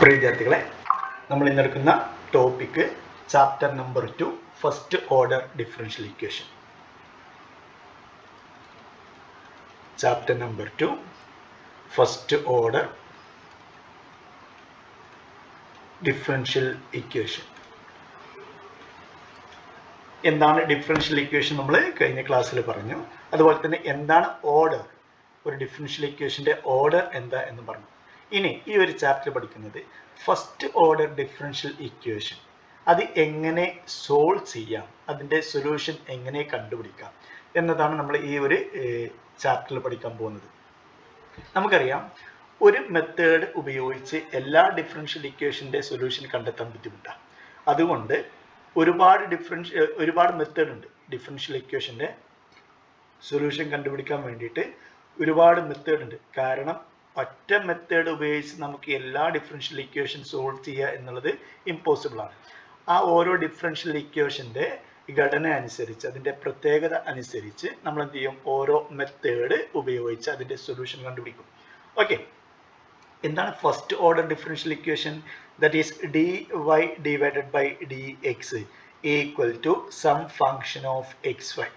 പ്രിയ വിദ്യാർത്ഥികളെ നമ്മൾ ഇന്നെടുക്കുന്ന topic chapter number two first order differential equation chapter number two first order differential equation എന്താണ് differential equation നമ്മൾ കഴിഞ്ഞ ക്ലാസ്സിൽ പറഞ്ഞു അതുപോലെ തന്നെ എന്താണ് ഓർഡർ ഒരു ഡിഫറൻഷ്യൽ ഇക്വേഷന്റെ ഓർഡർ എന്താ എന്ന് പറഞ്ഞു ഇനി ഈ ഒരു ചാപ്റ്റർ പഠിക്കുന്നത് ഫസ്റ്റ് ഓർഡർ ഡിഫറൻഷ്യൽ ഇക്വേഷൻ അത് എങ്ങനെ സോൾവ് ചെയ്യാം അതിന്റെ സൊല്യൂഷൻ എങ്ങനെ കണ്ടുപിടിക്കാം എന്നതാണ് നമ്മൾ ഈ ഒരു ചാപ്റ്ററിൽ പഠിക്കാൻ പോകുന്നത് നമുക്കറിയാം ഒരു മെത്തേഡ് ഉപയോഗിച്ച് എല്ലാ ഡിഫറൻഷ്യൽ ഇക്വേഷന്റെ സൊല്യൂഷൻ കണ്ടെത്താൻ ബുദ്ധിമുട്ടാണ് അതുകൊണ്ട് ഒരുപാട് ഡിഫറൻഷ്യ ഒരുപാട് മെത്തേഡ് ഉണ്ട് ഡിഫറൻഷ്യൽ ഇക്വേഷന്റെ സൊല്യൂഷൻ കണ്ടുപിടിക്കാൻ വേണ്ടിയിട്ട് ഒരുപാട് മെത്തേഡ് ഉണ്ട് കാരണം ഒറ്റ മെത്തേഡ് ഉപയോഗിച്ച് നമുക്ക് എല്ലാ ഡിഫറൻഷ്യൽ ഇക്വേഷൻ സോൾവ് ചെയ്യുക എന്നുള്ളത് ഇമ്പോസിബിൾ ആണ് ആ ഓരോ ഡിഫറൻഷ്യൽ ഇക്വേഷന്റെ ഘടന അനുസരിച്ച് അതിന്റെ പ്രത്യേകത അനുസരിച്ച് നമ്മൾ എന്ത് ചെയ്യും ഓരോ മെത്തേഡ് ഉപയോഗിച്ച് അതിന്റെ സൊല്യൂഷൻ കണ്ടുപിടിക്കും ഓക്കെ എന്താണ് first order differential equation that is d y divided by d x equal to some function of x y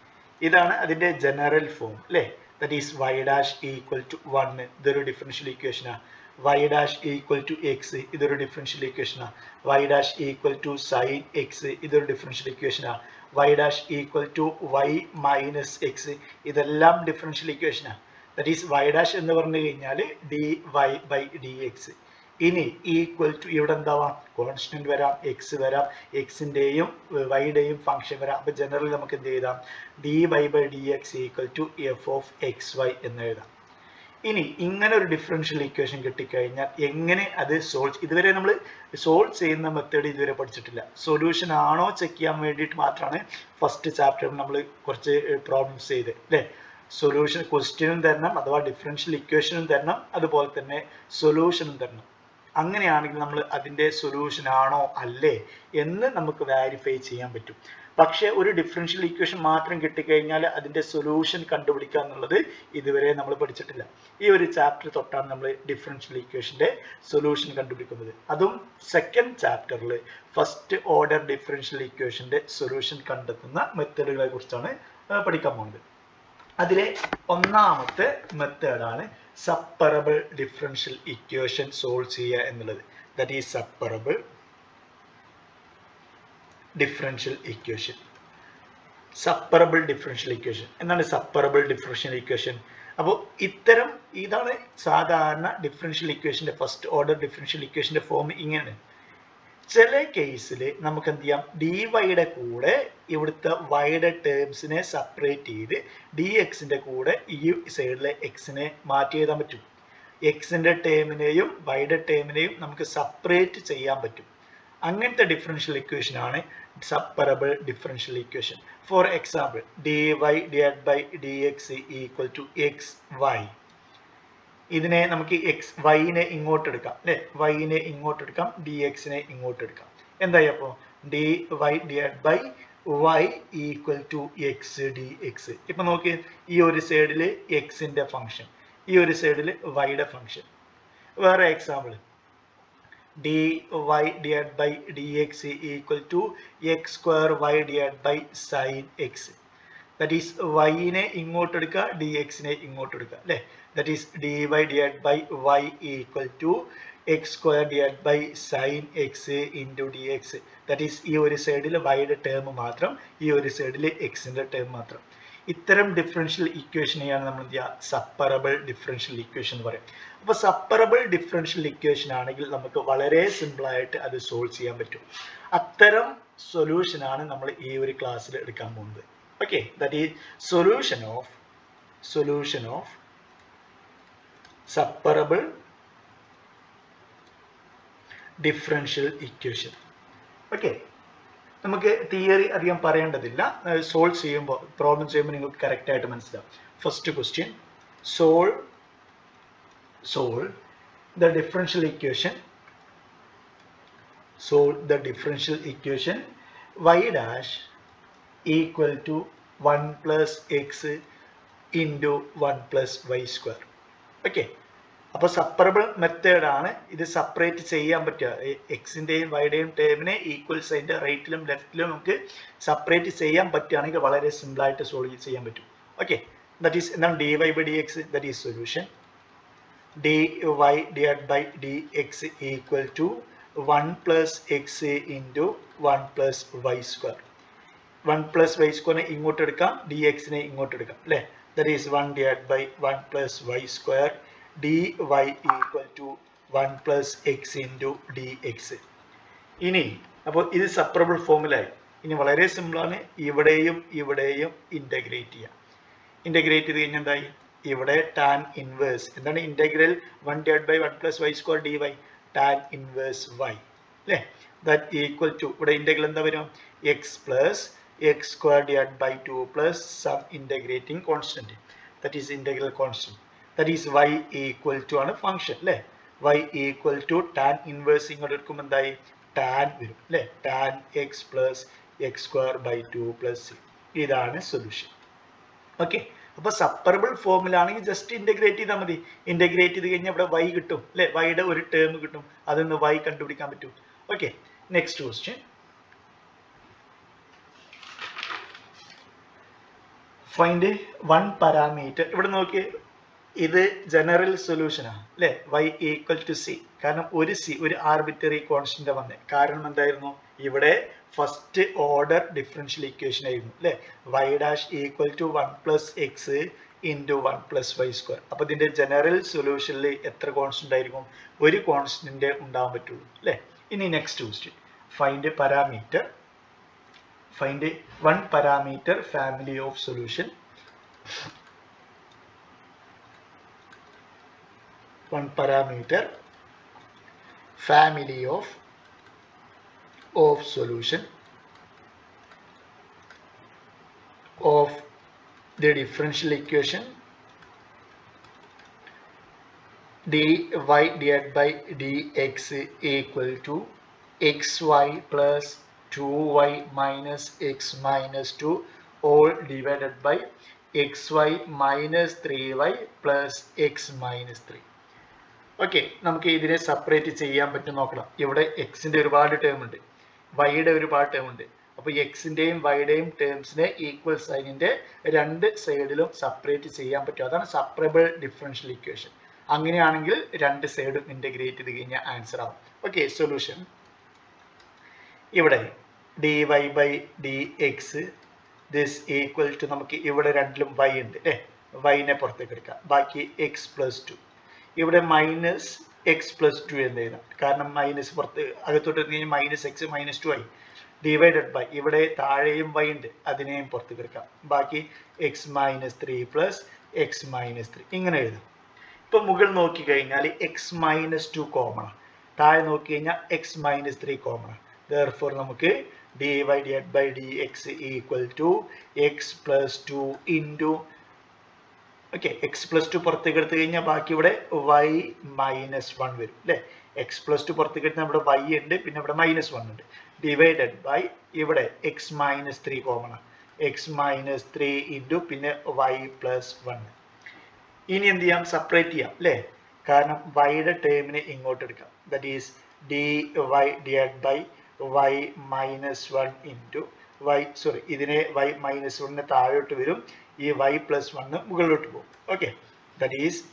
ഇതാണ് അതിന്റെ ജനറൽ ഫോം അല്ലേ that is y dash equal to one ഇതൊരു differential ഇക്വേഷനാണ് y dash equal to x ഇതൊരു differential ഇക്വേഷനാണ് y dash equal to sine x ഇതൊരു differential ഇക്വേഷനാണ് y dash equal to y minus x ഇതെല്ലാം ഡിഫറൻഷ്യൽ ഇക്വേഷനാണ് that is y dash എന്ന് പറഞ്ഞു കഴിഞ്ഞാൽ d y by d x ഇനി ഈക്വൽ ടു ഇവിടെ എന്താവാം കോൺസ്റ്റന്റ് വരാം എക്സ് വരാം എക്സിന്റെയും വൈയുടെയും ഫംഗ്ഷൻ വരാം അപ്പൊ ജനറലി നമുക്ക് എന്ത് എഴുതാം d y by d x equal to f of x y എന്ന് എഴുതാം ഇനി ഇങ്ങനെ ഒരു ഡിഫറൻഷ്യൽ ഇക്വേഷൻ കിട്ടിക്കഴിഞ്ഞാൽ എങ്ങനെ അത് സോൾവ് ഇതുവരെ നമ്മൾ സോൾവ് ചെയ്യുന്ന മെത്തേഡ് ഇതുവരെ പഠിച്ചിട്ടില്ല സൊല്യൂഷൻ ആണോ ചെക്ക് ചെയ്യാൻ വേണ്ടിയിട്ട് മാത്രമാണ് ഫസ്റ്റ് ചാപ്റ്ററിൽ നമ്മൾ കുറച്ച് പ്രോബ്ലംസ് ചെയ്ത് അല്ലേ സൊല്യൂഷൻ ക്വസ്റ്റ്യനും തരണം അഥവാ ഡിഫറൻഷ്യൽ ഇക്വേഷനും തരണം അതുപോലെ തന്നെ സൊല്യൂഷനും തരണം അങ്ങനെയാണെങ്കിൽ നമ്മൾ അതിന്റെ സൊല്യൂഷൻ ആണോ അല്ലേ എന്ന് നമുക്ക് വാരിഫൈ ചെയ്യാൻ പറ്റും പക്ഷെ ഒരു ഡിഫറൻഷ്യൽ ഇക്വേഷൻ മാത്രം കിട്ടിക്കഴിഞ്ഞാൽ അതിന്റെ സൊല്യൂഷൻ കണ്ടുപിടിക്കുക എന്നുള്ളത് ഇതുവരെ നമ്മൾ പഠിച്ചിട്ടില്ല ഈ ഒരു ചാപ്റ്റർ തൊട്ടാണ് നമ്മൾ ഡിഫറൻഷ്യൽ ഇക്വേഷന്റെ സൊല്യൂഷൻ കണ്ടുപിടിക്കുന്നത് അതും സെക്കൻഡ് ചാപ്റ്ററിൽ ഫസ്റ്റ് ഓർഡർ ഡിഫറൻഷ്യൽ ഇക്വേഷന്റെ സൊല്യൂഷൻ കണ്ടെത്തുന്ന മെത്തേഡുകളെ കുറിച്ചാണ് പഠിക്കാൻ പോകുന്നത് അതിലെ ഒന്നാമത്തെ മെത്തേഡാണ് സപ്പറബിൾ ഡിഫറൻഷ്യൽ ഇക്വേഷൻ സോൾവ് ചെയ്യുക എന്നുള്ളത് that is separable differential equation separable differential equation എന്താണ് സപ്പറബിൾ ഡിഫറൻഷ്യൽ ഇക്വേഷൻ അപ്പോൾ ഇത്തരം ഇതാണ് സാധാരണ ഡിഫറൻഷ്യൽ ഇക്വേഷന്റെ ഫസ്റ്റ് ഓർഡർ ഡിഫറൻഷ്യൽ ഇക്വേഷന്റെ ഫോം ഇങ്ങനെ ചില കേസിൽ നമുക്ക് എന്ത് ചെയ്യാം ഡി വൈയുടെ കൂടെ ഇവിടുത്തെ വൈയുടെ ടേംസിനെ സെപ്പറേറ്റ് ചെയ്ത് ഡി എക്സിന്റെ കൂടെ ഈ സൈഡിലെ എക്സിനെ മാറ്റി എഴുതാൻ പറ്റും എക്സിന്റെ ടേമിനെയും വൈയുടെ ടേമിനെയും നമുക്ക് സെപ്പറേറ്റ് ചെയ്യാൻ പറ്റും അങ്ങനത്തെ ഡിഫറൻഷ്യൽ ഇക്വേഷൻ ആണ് separable differential equation for example d y divide by d x equal to x y ഇതിനെ നമുക്ക് എക്സ് വൈനെ ഇങ്ങോട്ട് എടുക്കാം അല്ലെ വൈനെ ഇങ്ങോട്ട് എടുക്കാം ഡി എക്സിനെ ഇങ്ങോട്ട് എടുക്കാം എന്തായി അപ്പോ d y divide by y equal to x d x ഇപ്പൊ നോക്കി ഈ ഒരു സൈഡിൽ എക്സിന്റെ ഫംഗ്ഷൻ ഈ ഒരു സൈഡിൽ വൈയുടെ ഫംഗ്ഷൻ വേറെ example d y divide by d x equal to x square y divide by sine x that is വൈനെ ഇങ്ങോട്ട് എടുക്കുക ഡി എക്സിനെ ഇങ്ങോട്ട് എടുക്കുക അല്ലേ that is d y divide by y equal to x square divide by sine x into d x that is ഈ ഒരു സൈഡിൽ വൈയുടെ ടേം മാത്രം ഈ ഒരു സൈഡിൽ എക്സിന്റെ ടേം മാത്രം ഇത്തരം ഡിഫറൻഷ്യൽ ഇക്വേഷനെയാണ് നമ്മൾ എന്ത് ചെയ്യുക സപ്പറബിൾ ഡിഫറൻഷ്യൽ ഇക്വേഷൻ എന്ന് പറയും അപ്പോൾ സപ്പറബിൾ ഡിഫറൻഷ്യൽ ഇക്വേഷൻ ആണെങ്കിൽ നമുക്ക് വളരെ സിമ്പിൾ ആയിട്ട് അത് സോൾവ് ചെയ്യാൻ പറ്റും അത്തരം സൊല്യൂഷൻ ആണ് നമ്മൾ ഈ ഒരു ക്ലാസ്സിൽ എടുക്കാൻ പോകുന്നത് okay that is solution of solution of separable differential equation okay നമുക്ക് തിയറി അധികം പറയേണ്ടതില്ല സോൾവ് ചെയ്യുമ്പോൾ പ്രോബ്ലം ചെയ്യുമ്പോൾ നിങ്ങൾക്ക് കറക്റ്റ് ആയിട്ട് മനസ്സിലാവും first question solve solve the differential equation solve the differential equation y dash equal to 1 plus x into 1 plus y square okay അപ്പോൾ separable method ആണ് ഇത് സെപ്പറേറ്റ് ചെയ്യാൻ പറ്റുക എക്സിന്റെയും വൈയുടെയും ടേമിനെ ഈക്വൽ സൈഡിന്റെ റൈറ്റിലും ലെഫ്റ്റിലും നമുക്ക് സെപ്പറേറ്റ് ചെയ്യാൻ പറ്റുകയാണെങ്കിൽ വളരെ സിമ്പിൾ ആയിട്ട് സോൾവ് ചെയ്യാൻ പറ്റും ഓക്കെ ദാറ്റ് ഈസ് എന്താണ് d y by d x that is solution d y divide by d x equal to one plus x into one plus y square one plus y സ്ക്വയറിനെ ഇങ്ങോട്ട് എടുക്കാം d എക്സിനെ ഇങ്ങോട്ട് എടുക്കാം അല്ലേ that is one divide by one plus y square d y equal to one plus x into d x ഇനി അപ്പോൾ ഇത് സെപ്പറബിൾ ഫോമിലായി ഇനി വളരെ സിമ്പിളാണ് ഇവിടെയും ഇവിടെയും ഇൻ്റഗ്രേറ്റ് ചെയ്യാം ഇൻ്റഗ്രേറ്റ് ചെയ്ത് കഴിഞ്ഞാൽ എന്തായി ഇവിടെ ടാൻ ഇൻവേഴ്സ് എന്താണ് integral one divide by one plus y square d y tan inverse y അല്ലേ ദാറ്റ് ഈക്വൽ ടു ഇവിടെ ഇൻ്റഗ്രൽ എന്താ വരും x plus x square divide by two plus some integrating constant that is integral constant that is y equal to ആണ് function അല്ലേ y equal to tan inverse ഇങ്ങോട്ട് എടുക്കുമ്പോൾ എന്തായി tan വരും അല്ലേ tan x plus x square by two plus ഇതാണ് solution okay അപ്പോൾ separable ഫോമിലാണെങ്കിൽ ജസ്റ്റ് ഇൻ്റഗ്രേറ്റ് ചെയ്താൽ മതി ഇൻ്റഗ്രേറ്റ് ചെയ്ത് കഴിഞ്ഞാൽ ഇവിടെ വൈ കിട്ടും അല്ലേ വൈയുടെ ഒരു ടേം കിട്ടും അതിൽ നിന്ന് വൈ കണ്ടുപിടിക്കാൻ പറ്റും okay next question find one parameter ഇവിടെ നോക്കിയേ ഇത് ജനറൽ സൊല്യൂഷനാണ് അല്ലേ വൈ ഈക്വൽ ടു സി കാരണം ഒരു സി ഒരു ആർബിറ്ററി കോൺസ്റ്റന്റ് വന്നേ കാരണം എന്തായിരുന്നു ഇവിടെ ഫസ്റ്റ് ഓർഡർ ഡിഫറൻഷ്യൽ ഇക്വേഷൻ ആയിരുന്നു അല്ലേ y dash equal to one plus x into one plus y square അപ്പോൾ ഇതിൻ്റെ ജനറൽ സൊല്യൂഷനിൽ എത്ര കോൺസ്റ്റന്റ് ആയിരിക്കും ഒരു കോൺസ്റ്റന്റ് ഉണ്ടാകാൻ പറ്റുള്ളൂ അല്ലേ ഇനി next question find parameter find one parameter family of solution one parameter family of of solution of the differential equation dy divided by dx equal to xy plus 2y minus x minus 2 all divided by xy minus 3y plus x minus 3 okay നമുക്ക് ഇതിനെ separate ചെയ്യാൻ പറ്റും നോക്കണം ഇവിടെ എക്സിന്റെ ഒരുപാട് term ഉണ്ട് വൈയുടെ ഒരുപാട് ടേം ഉണ്ട് അപ്പോൾ എക്സിന്റെയും വൈയുടെയും ടേംസിനെ ഈക്വൽ സൈനിന്റെ രണ്ട് സൈഡിലും സെപ്പറേറ്റ് ചെയ്യാൻ പറ്റും അതാണ് സെപ്പറബിൾ ഡിഫറൻഷ്യൽ ഇക്വേഷൻ അങ്ങനെയാണെങ്കിൽ രണ്ട് സൈഡും ഇന്റഗ്രേറ്റ് ചെയ്ത് കഴിഞ്ഞാൽ ആൻസർ ആവും ഓക്കെ സൊല്യൂഷൻ ഇവിടെ d y by d x this equal to നമുക്ക് ഇവിടെ രണ്ടിലും വൈ ഉണ്ട് അല്ലേ വൈനെ പുറത്തേക്ക് എടുക്കാം ബാക്കി എക്സ് പ്ലസ് ടു ഇവിടെ മൈനസ് എക്സ് പ്ലസ് ടു എന്ന് എഴുതാം കാരണം മൈനസ് പുറത്ത് അകത്തോട്ട് കഴിഞ്ഞാൽ മൈനസ് എക്സ് മൈനസ് ടു ആയി ഡിവൈഡഡ് ബൈ ഇവിടെ താഴെയും വൈ ഉണ്ട് അതിനെയും പുറത്ത് കിടക്കാം ബാക്കി x minus three plus x minus three ഇങ്ങനെ എഴുതാം ഇപ്പൊ മുകൾ നോക്കി കഴിഞ്ഞാൽ എക്സ് മൈനസ് ടു കോമൺ താഴെ നോക്കി കഴിഞ്ഞാൽ x minus three common therefore നമുക്ക് d y divide by d x equal to x plus two into okay x plus two പുറത്തേക്ക് എടുത്തു കഴിഞ്ഞാൽ ബാക്കി ഇവിടെ വൈ മൈനസ് വൺ വരും അല്ലേ എക്സ് പ്ലസ് ടു പുറത്തേക്ക് എടുത്താൽ ഇവിടെ വൈ ഉണ്ട് പിന്നെ ഇവിടെ മൈനസ് വൺ ഉണ്ട് ഡിവൈഡഡ് ബൈ ഇവിടെ എക്സ് മൈനസ് ത്രീ കോമൺ ആണ് എക്സ് മൈനസ് ത്രീ ഇൻറ്റു പിന്നെ വൈ പ്ലസ് വൺ ഇനി എന്ത് ചെയ്യാം സെപ്പറേറ്റ് ചെയ്യാം അല്ലേ കാരണം വൈയുടെ ടേമിനെ ഇങ്ങോട്ട് എടുക്കാം that is d y divide by y minus one into y sorry ഇതിനെ വൈ മൈനസ് വണ്ണിന് താഴോട്ട് വരും ഈ വൈ പ്ലസ് വണ്ണ് മുകളിലോട്ട് പോകും okay that is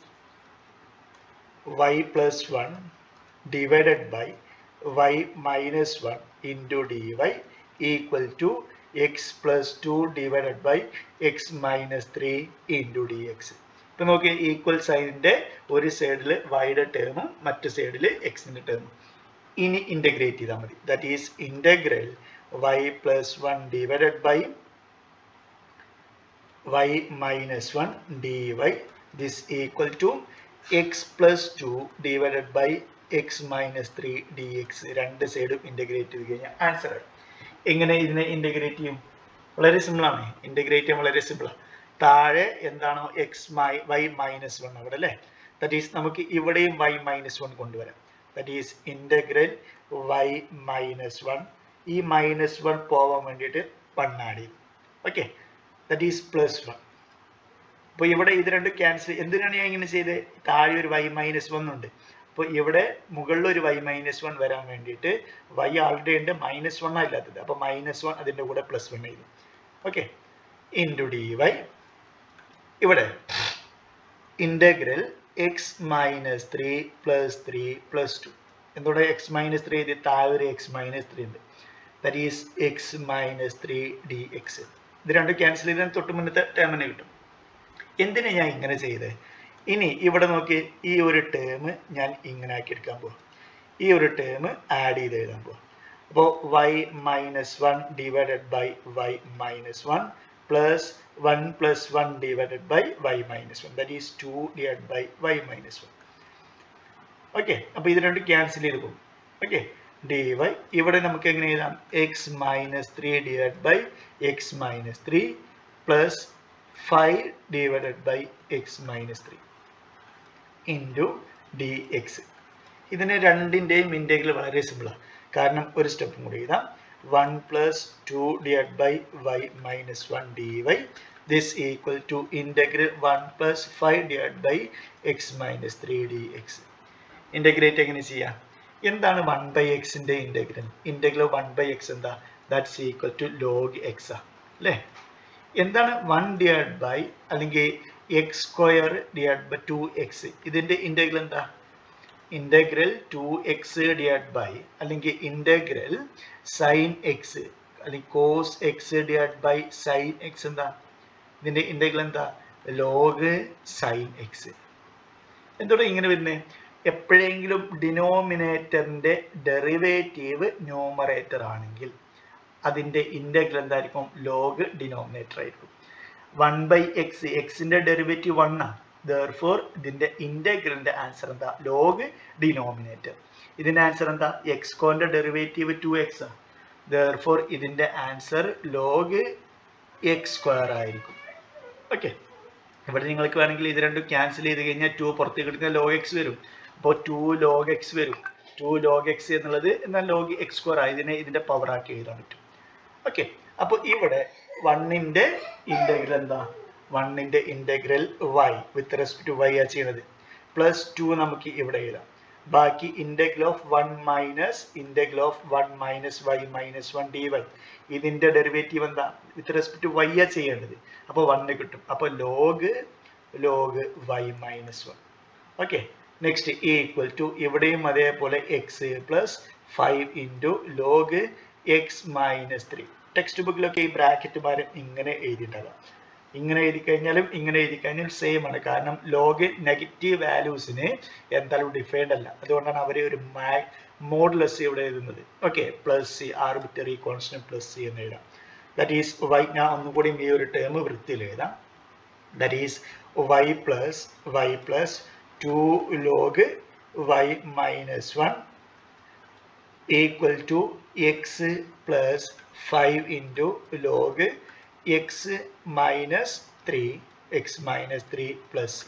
y plus one divided by y minus one into d y equal to x plus two divided by x minus three into d x ഇപ്പൊ നോക്കി equal സൈഡിന്റെ ഒരു സൈഡിൽ വൈയുടെ ടേമും മറ്റു സൈഡിൽ എക്സിന്റെ ടേമും ഇനി ഇന്റഗ്രേറ്റ് ചെയ്താൽ മതി that is integral y plus one divided by y minus 1 dy this equal to x plus 2 divided by x minus 3 dx രണ്ട് സൈഡും ഇന്റഗ്രേറ്റ് ചെയ്ത് കഴിഞ്ഞാൽ ആൻസർ ആയി എങ്ങനെ ഇതിനെ ഇന്റഗ്രേറ്റ് ചെയ്യും വളരെ സിമ്പിൾ ആണ് ഇന്റഗ്രേറ്റ് ചെയ്യാൻ വളരെ സിമ്പിൾ ആണ് താഴെ എന്താണോ എക്സ് മൈ വൈ മൈനസ് വൺ അവിടെ അല്ലേ ദറ്റ് ഈസ് നമുക്ക് ഇവിടെയും വൈ മൈനസ് വൺ കൊണ്ടുവരാം that is integral y minus one ഈ മൈനസ് വൺ പോവാൻ വേണ്ടിയിട്ട് വൺ ആഡ് ചെയ്തു ഓക്കെ that is plus 1 അപ്പോൾ ഇവിടെ ഇത് രണ്ടും ക്യാൻസൽ എന്തിനാണ് ഞാൻ ഇങ്ങനെ ചെയ്തത് താഴെ ഒരു വൈ മൈനസ് വൺ ഉണ്ട് അപ്പോൾ ഇവിടെ മുകളിൽ ഒരു വൈ മൈനസ് വൺ വരാൻ വേണ്ടിയിട്ട് വൈ ആൾറെഡി ഉണ്ട് മൈനസ് വൺ ഇല്ലാത്തത് അപ്പോൾ മൈനസ് വൺ അതിൻ്റെ കൂടെ പ്ലസ് വൺ ചെയ്തു ഓക്കെ ഇൻറ്റു ഡി വൈ ഇവിടെ integral x minus three plus three plus two എന്തുകൊണ്ട് എക്സ് മൈനസ് ത്രീ ഇത് താഴെ ഒരു എക്സ് മൈനസ് ത്രീ ഉണ്ട് that is x minus three d x ഇത് രണ്ടും ക്യാൻസൽ ചെയ്താൽ തൊട്ട് മുന്നത്തെ ടേമിന് കിട്ടും എന്തിനാ ഞാൻ ഇങ്ങനെ ചെയ്തത് ഇനി ഇവിടെ നോക്കി ഈ ഒരു ടേം ഞാൻ ഇങ്ങനെ ആക്കി എടുക്കാൻ പോകും ഈ ഒരു ടേം ആഡ് ചെയ്ത് എഴുതാൻ പോകും അപ്പോൾ y minus one divided by y minus one plus one plus one divided by y minus one that is two divide by y minus one okay അപ്പോൾ ഇത് രണ്ട് ക്യാൻസൽ ചെയ്ത് പോകും ഓക്കെ ഡി വൈ ഇവിടെ നമുക്ക് എങ്ങനെ എഴുതാം x minus three divide by x minus three plus five divided by x minus three into d x ഇതിന് രണ്ടിൻ്റെയും ഇൻറ്റഗ്രൽ വളരെ സിമ്പിളാണ് കാരണം ഒരു സ്റ്റെപ്പും കൂടി എഴുതാം one plus two divide by y minus one d y this equal to integral one plus five divide by x minus three d x integrate എങ്ങനെ ചെയ്യാം എന്താണ് വൺ ബൈ എക്സിൻ്റെ integral integral one by x എന്താ that's equal to log x ആ അല്ലേ എന്താണ് one divide by അല്ലെങ്കിൽ x square divide by two x ഇതിൻ്റെ ഇൻ്റഗ്രൽ എന്താ integral two x divide by അല്ലെങ്കിൽ ഇൻ്റഗ്രൽ സൈൻ എക്സ് അല്ലെങ്കിൽ cos x divide by sine x എന്താ ഇതിൻ്റെ ഇൻ്റഗ്രൽ എന്താ ലോഗ് സൈൻ എക്സ് എന്തുകൊണ്ട് ഇങ്ങനെ വരുന്നത് എപ്പോഴെങ്കിലും ഡിനോമിനേറ്ററിൻ്റെ ഡെറിവേറ്റീവ് ന്യൂമറേറ്റർ ആണെങ്കിൽ അതിൻ്റെ ഇൻ്റഗ്രൽ എന്തായിരിക്കും ലോഗ് ഡിനോമിനേറ്റർ ആയിരിക്കും വൺ ബൈ എക്സ് എക്സിൻ്റെ ഡെറിവേറ്റീവ് വൺ ആണ് ദർഫോർ ഇതിൻ്റെ ഇൻ്റഗ്രലിൻ്റെ ആൻസർ എന്താ ലോഗ് ഡിനോമിനേറ്റർ ഇതിൻ്റെ ആൻസർ എന്താ എക്സ് കോൻ്റെ ഡെറിവേറ്റീവ് ടു എക്സ് ആണ് ദർഫോർ ഇതിൻ്റെ ആൻസർ ലോഗ് എക്സ് സ്ക്വയർ ആയിരിക്കും ഓക്കെ ഇവിടെ നിങ്ങൾക്ക് വേണമെങ്കിൽ ഇത് രണ്ടും ക്യാൻസൽ ചെയ്ത് കഴിഞ്ഞാൽ ടു പുറത്തേക്ക് എടുക്കുന്ന ലോഗ് എക്സ് വരും അപ്പോൾ ടു ലോഗ് എക്സ് വരും ടു ലോഗ് എക്സ് എന്നുള്ളത് എന്നാൽ ലോഗ് എക്സ് സ്ക്വയർ ഇതിനെ ഇതിൻ്റെ പവർ ആക്കി എഴുതാൻ പറ്റും ഓക്കെ അപ്പോൾ ഇവിടെ വണ്ണിൻ്റെ ഇൻ്റഗ്രൽ എന്താ വണ്ണിൻ്റെ integral y with respect to y ആ ചെയ്യുന്നത് പ്ലസ് ടു നമുക്ക് ഇവിടെ എഴുതാം ബാക്കി integral of one minus integral of one minus y minus one d y ഇതിൻ്റെ ഡെറിവേറ്റീവ് എന്താ വിത്ത് റെസ്പെക്ട് ടു വൈ ആ ചെയ്യേണ്ടത് അപ്പോൾ വണ്ണ് കിട്ടും അപ്പോൾ log log y minus one okay next equal to ഇവിടെയും അതേപോലെ x plus five into log x minus three text ബുക്കിലൊക്കെ ഈ ബ്രാക്കറ്റുമാർ ഇങ്ങനെ എഴുതിയിട്ടുണ്ടാകാം ഇങ്ങനെ എഴുതി കഴിഞ്ഞാലും ഇങ്ങനെ എഴുതി കഴിഞ്ഞാലും സെയിം ആണ് കാരണം ലോഗ് നെഗറ്റീവ് വാല്യൂസിന് എന്തായാലും ഡിഫൈൻഡ് അല്ല അതുകൊണ്ടാണ് അവർ ഒരു മാ മോഡുലസ് ഇവിടെ എഴുതുന്നത് okay plus c arbitrary constant plus c എന്ന് എഴുതാം ദാറ്റ് ഈസ് വൈ ഞാൻ ഒന്നും കൂടി ഈ ഒരു ടേം വൃത്തിയിൽ എഴുതാം that is y plus y plus two log y minus one equal to x plus five into log x minus three x minus three plus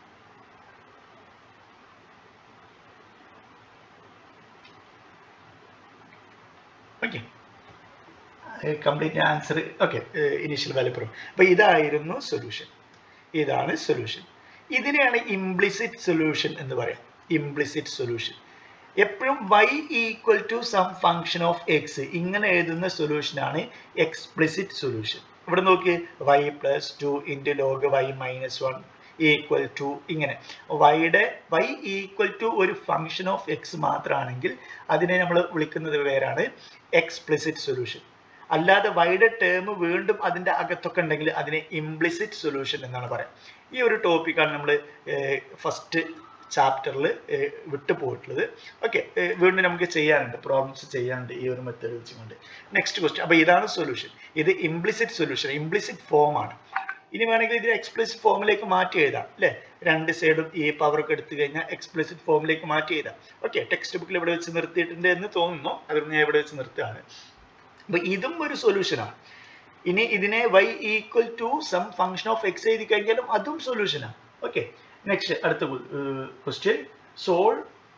okay complete answer okay initial value പറയും അപ്പോൾ ഇതായിരുന്നു solution ഇതാണ് solution ഇതിനെയാണ് implicit solution എന്ന് പറയാം implicit solution എപ്പോഴും y equal to some function of x ഇങ്ങനെ എഴുതുന്ന സൊല്യൂഷനാണ് എക്സ്പ്ലിസിറ്റ് സൊല്യൂഷൻ ഇവിടെ നോക്കി y plus two into log y minus one equal to ഇങ്ങനെ വൈയുടെ വൈ ഈക്വൽ ടു ഒരു ഫംഗ്ഷൻ ഓഫ് എക്സ് മാത്രമാണെങ്കിൽ അതിനെ നമ്മൾ വിളിക്കുന്നത് പേരാണ് എക്സ്പ്ലിസിറ്റ് സൊല്യൂഷൻ അല്ലാതെ വൈയുടെ ടേം വീണ്ടും അതിൻ്റെ അകത്തൊക്കെ ഉണ്ടെങ്കിൽ അതിനെ ഇംപ്ലിസിറ്റ് സൊല്യൂഷൻ എന്നാണ് പറയാം ഈ ഒരു ടോപ്പിക്കാണ് നമ്മൾ ഫസ്റ്റ് ചാപ്റ്ററിൽ വിട്ടു പോയിട്ടുള്ളത് ഓക്കെ വീണ്ടും നമുക്ക് ചെയ്യാനുണ്ട് പ്രോബ്ലംസ് ചെയ്യാനുണ്ട് ഈ ഒരു മെത്തേഡ് വെച്ചുകൊണ്ട് നെക്സ്റ്റ് ക്വസ്റ്റ്യൻ അപ്പോൾ ഇതാണ് സൊല്യൂഷൻ ഇത് ഇംപ്ലിസിറ്റ് സൊല്യൂഷൻ ഇംപ്ലിസിറ്റ് ഫോമാണ് ഇനി വേണമെങ്കിൽ ഇത് എക്സ്പ്ലിസിറ്റ് ഫോമിലേക്ക് മാറ്റി എഴുതാം അല്ലേ രണ്ട് സൈഡും ഈ പവറൊക്കെ എടുത്തു കഴിഞ്ഞാൽ എക്സ്പ്ലിസിറ്റ് ഫോമിലേക്ക് മാറ്റി എഴുതാം ഓക്കെ ടെക്സ്റ്റ് ബുക്കിൽ ഇവിടെ വെച്ച് നിർത്തിയിട്ടുണ്ട് എന്ന് തോന്നുന്നു അതുകൊണ്ട് ഞാൻ ഇവിടെ വെച്ച് നിർത്തുകയാണ് അപ്പോൾ ഇതും ഒരു സൊല്യൂഷനാണ് ഇനി ഇതിനെ y equal to some function of x എഴുതി കഴിഞ്ഞാലും അതും സൊല്യൂഷനാണ് ഓക്കെ നെക്സ്റ്റ് അടുത്ത question solve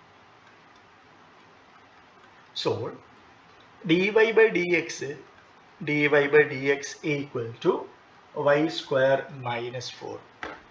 solve d y by d x d y by d x equal to y square minus four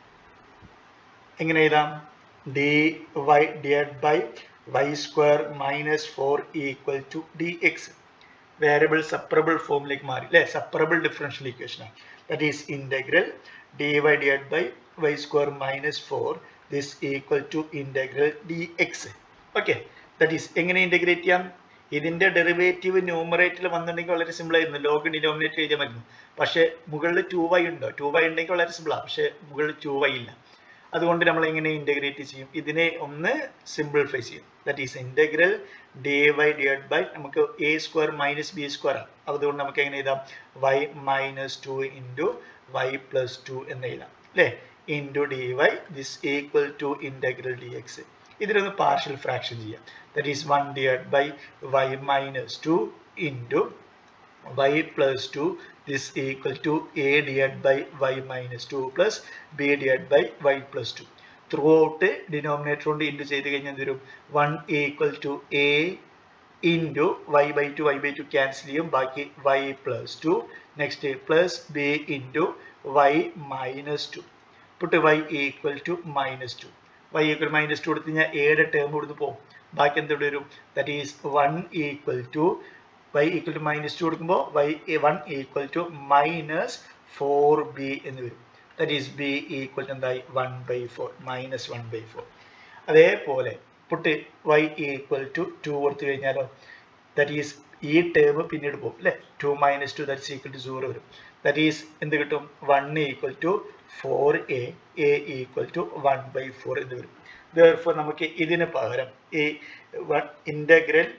എങ്ങനെ എഴുതാം d y divide by y square minus four equal to d x variable separable ഫോമിലേക്ക് മാറി അല്ലേ separable differential equation ആണ് that is integral d y divide by y square minus four this equal to integral d x okay that is എങ്ങനെ integrate ചെയ്യാം ഇതിന്റെ derivative ന്യൂമറേറ്ററിൽ വന്നിട്ടുണ്ടെങ്കിൽ വളരെ സിമ്പിൾ ആയിരുന്നു ലോഗ് ഡിനോമിനേറ്റർ എഴുതിയാൽ മതി പക്ഷേ മുകളിൽ ടു വൈ ഉണ്ടോ ടു വൈ ഉണ്ടെങ്കിൽ വളരെ സിമ്പിളാണ് പക്ഷേ മുകളിൽ ടു വൈ ഇല്ല അതുകൊണ്ട് നമ്മൾ എങ്ങനെ ഇന്റഗ്രേറ്റ് ചെയ്യും ഇതിനെ ഒന്ന് സിംപ്ലിഫൈ ചെയ്യും that is integral d y divide by നമുക്ക് a square minus b square ആണ് അതുകൊണ്ട് നമുക്ക് എങ്ങനെ എഴുതാം y minus two into y plus two എന്ന് എഴുതാം അല്ലേ into d y this equal to integral d x ഇതിനൊന്ന് പാർഷ്യൽ ഫ്രാക്ഷൻ ചെയ്യാം that is one divide by y minus two into y plus 2 this equal to a divided by y minus 2 plus b divided by y plus 2 throughout denominator കൊണ്ട് into ചെയ്ത് കഴിഞ്ഞാൽ എന്ത് വരും one equal to a into y by two y by two cancel ചെയ്യും ബാക്കി y plus two next plus b into y minus two put y equal to minus two y equal minus two കൊടുത്തു കഴിഞ്ഞാൽ എയുടെ term കൊടുത്ത് പോകും ബാക്കി എന്ത് വരും that is one equal to y equal to minus two കൊടുക്കുമ്പോൾ y one equal to minus four B എന്ന് വരും that is b equal to എന്തായി one by four minus one by four അതേപോലെ put y equal to two കൊടുത്തു കഴിഞ്ഞാലോ that is ഈ term പിന്നീട് പോകും അല്ലേ two minus two that equal to zero വരും ദറ്റ് ഈസ് എന്ത് കിട്ടും one equal to four a a equal to one by four എന്ന് വരും ദർഫോർ നമുക്ക് ഇതിന് പകരം ഈ integral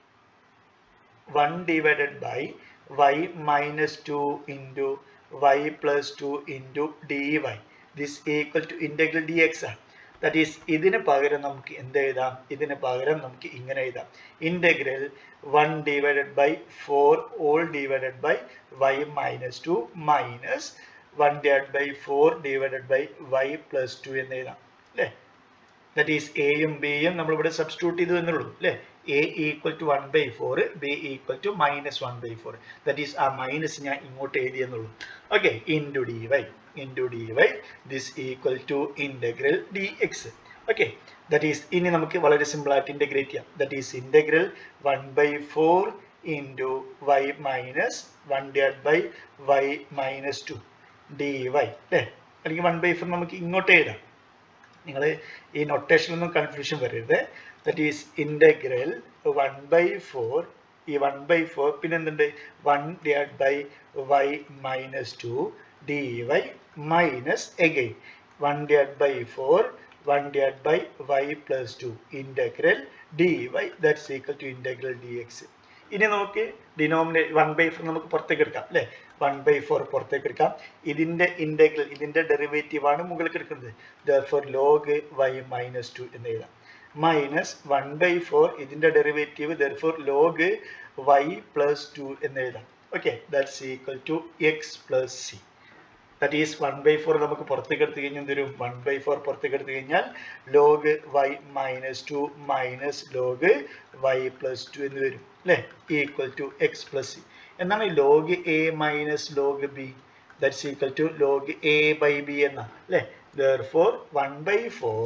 1 divided by y minus 2 into y plus 2 into dy this equal to integral dx ആണ് ദാറ്റ് ഈസ് ഇതിന് പകരം നമുക്ക് എന്ത് എഴുതാം ഇതിന് പകരം നമുക്ക് ഇങ്ങനെ എഴുതാം integral one divided by four all divided by y minus two minus one divide by four divided by y plus two എന്ന് എഴുതാം അല്ലേ ദാറ്റ് ഈസ് എയും ബിയും നമ്മളിവിടെ സബ്സ്റ്റിറ്റ്യൂട്ട് ചെയ്തു എന്നുള്ളൂ അല്ലേ a equal to one by four b equal to minus one by four that is ആ മൈനസ് ഞാൻ ഇങ്ങോട്ട് എഴുതി എന്നുള്ളൂ okay into d y into d y this equal to integral d x okay that is ഇനി നമുക്ക് വളരെ simple ആയിട്ട് integrate ചെയ്യാം that is integral one by four into y minus one divide by y minus two d y അല്ലേ അല്ലെങ്കിൽ one by four നമുക്ക് ഇങ്ങോട്ട് എഴുതാം നിങ്ങൾ ഈ നൊട്ടേഷനൊന്നും കൺഫ്യൂഷൻ വരരുത് that is integral one by four ഈ വൺ ബൈ ഫോർ പിന്നെ എന്തുണ്ട് one divide by y minus two d y minus again one divide by four one divide by y plus two integral d y that's equal to integral d x ഇനി നമുക്ക് denominate one by four നമുക്ക് പുറത്തേക്ക് എടുക്കാം അല്ലേ one by four പുറത്തേക്ക് എടുക്കാം ഇതിന്റെ integral ഇതിന്റെ ഡെറിവേറ്റീവ് ആണ് മുകളിൽ എടുക്കുന്നത് four log y minus two എന്ന് എഴുതാം മൈനസ് വൺ ബൈ ഫോർ ഇതിന്റെ derivative therefore log y plus two എന്ന് എഴുതാം okay that's equal to x plus c that is one by four നമുക്ക് പുറത്തേക്ക് എടുത്തു കഴിഞ്ഞാൽ എന്തൊരു വൺ ബൈ ഫോർ പുറത്തേക്ക് എടുത്തു കഴിഞ്ഞാൽ log y minus two minus log y plus two എന്ന് വരും അല്ലേ equal to x plus c എന്നാണ് log a minus log b that's equal to log a by b എന്നാണ് അല്ലേ therefore one by four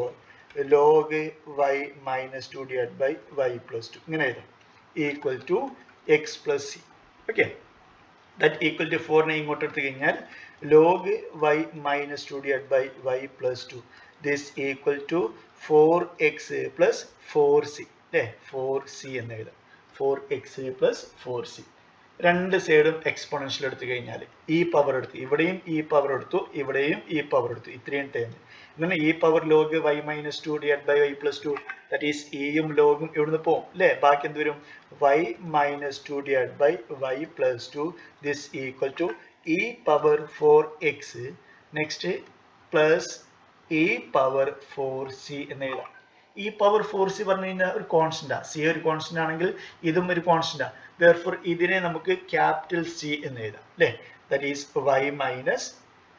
log y minus two divide by y plus two ഇങ്ങനെ എഴുതാം equal to x plus c okay that equal to ഫോറിനെ ഇങ്ങോട്ട് എടുത്തു കഴിഞ്ഞാൽ log y minus two divide by y plus two this equal to four x plus four c അല്ലേ four c എന്ന് എഴുതാം four x plus four c രണ്ട് സൈഡും exponential എടുത്തു കഴിഞ്ഞാൽ ഈ പവർ എടുത്തു ഇവിടെയും ഈ പവർ എടുത്തു ഇവിടെയും ഈ പവർ എടുത്തു ഇത്രയും ടൈം ഇങ്ങനെ e power log y minus two divide by y plus two that is ഇയും ലോഗും ഇവിടുന്ന് പോകും അല്ലേ ബാക്കി എന്ത് വരും y minus two divide by y plus two this equal to e power four x next plus e power four c എന്ന് എഴുതാം ഈ പവർ ഫോർ സി പറഞ്ഞു കഴിഞ്ഞാൽ ഒരു കോൺസ്റ്റന്റാ സി ഒരു കോൺസ്റ്റന്റ് ആണെങ്കിൽ ഇതും ഒരു കോൺസ്റ്റന്റാ ദർഫോർ ഇതിനെ നമുക്ക് ക്യാപിറ്റൽ സി എന്ന് എഴുതാം അല്ലേ that is y minus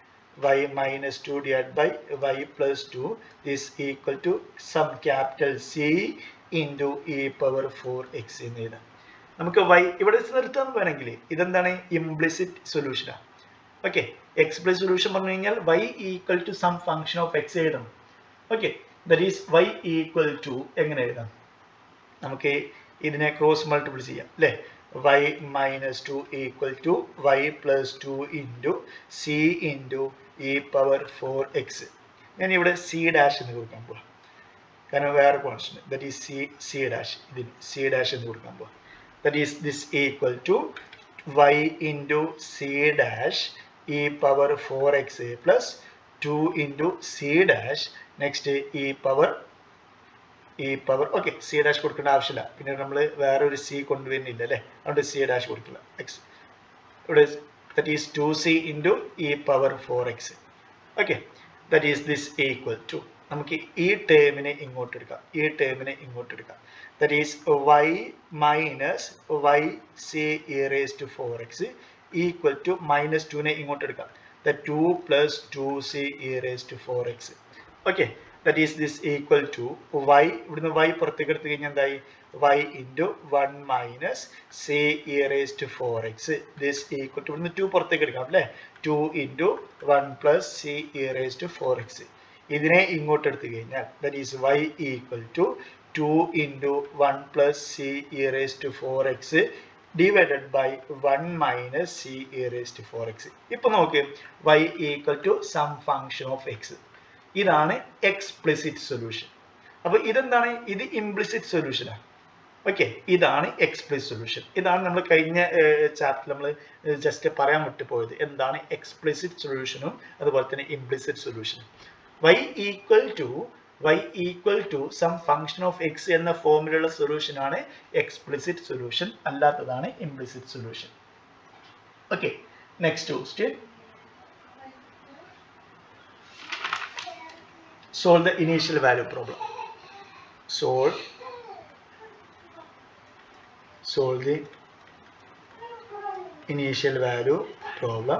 y minus 2 divided by y plus 2 is equal to sum capital C into e power 4x എന്ന് എഴുതാം നമുക്ക് y ഇവിടെ നിർത്താൻ വേണമെങ്കിൽ ഇതെന്താണ് ഇംപ്ലിസിറ്റ് സൊല്യൂഷനാണ് ഓക്കെ എക്സ്പ്ലിസിറ്റ് സൊല്യൂഷൻ പറഞ്ഞു കഴിഞ്ഞാൽ y equal to some function of x എഴുതണം okay that is y equal to എങ്ങനെ എഴുതാം നമുക്ക് ഇതിനെ ക്രോസ് മൾട്ടിപ്പിൾ ചെയ്യാം അല്ലേ y minus two equal to y plus two into c into e power four x ഞാൻ ഇവിടെ സി ഡാഷ് എന്ന് കൊടുക്കാൻ പോവാം കാരണം വേറെ constant that is c c dash ഇതിന് സി ഡാഷ് എന്ന് കൊടുക്കാൻ പോവാം that is this equal to y into c dash e power four x plus two into c dash next e power e power okay c dash കൊടുക്കേണ്ട ആവശ്യമില്ല പിന്നെ നമ്മൾ വേറെ ഒരു സി കൊണ്ടുവരുന്നില്ല അല്ലേ അതുകൊണ്ട് സി ഡാഷ് കൊടുക്കില്ല എക്സ് ഇവിടെ that is two c into e power four x okay that is this equal to നമുക്ക് ഈ ടേമിനെ ഇങ്ങോട്ട് എടുക്കാം ഈ ടേമിനെ ഇങ്ങോട്ട് എടുക്കാം that is y minus y c e raise to four x equal to minus ടുവിനെ ഇങ്ങോട്ട് എടുക്കാം the two plus two c e raise to four x okay that is this equal to y ഇവിടുന്ന് y പുറത്തേക്ക് എടുത്തു കഴിഞ്ഞാൽ എന്തായി y into one minus c e raise to four x this equal to ഇവിടുന്ന് two പുറത്തേക്ക് എടുക്കാം അല്ലേ two into one plus c e raise to four x ഇതിനെ ഇങ്ങോട്ട് എടുത്തു കഴിഞ്ഞാൽ that is y equal to two into one plus c e raise to four x divided by one minus c e raise to four x ഇപ്പൊ നോക്ക് y equal to some function of x ഇതാണ് explicit solution അപ്പൊ ഇതെന്താണ് ഇത് implicit സൊല്യൂഷനാണ് okay ഇതാണ് explicit solution ഇതാണ് നമ്മൾ കഴിഞ്ഞ ചാപ്റ്റർ നമ്മൾ ജസ്റ്റ് പറയാൻ വിട്ടുപോയത് എന്താണ് എക്സ്പ്ലിസിറ്റ് സൊല്യൂഷനും അതുപോലെ തന്നെ ഇംപ്ലിസിറ്റ് സൊല്യൂഷനും y equal to y equal to some function of x എന്ന ഫോമിലുള്ള സൊല്യൂഷൻ ആണ് എക്സ്പ്ലിസിറ്റ് സൊല്യൂഷൻ അല്ലാത്തതാണ് implicit solution okay next question solve the initial value problem solve solve the initial value problem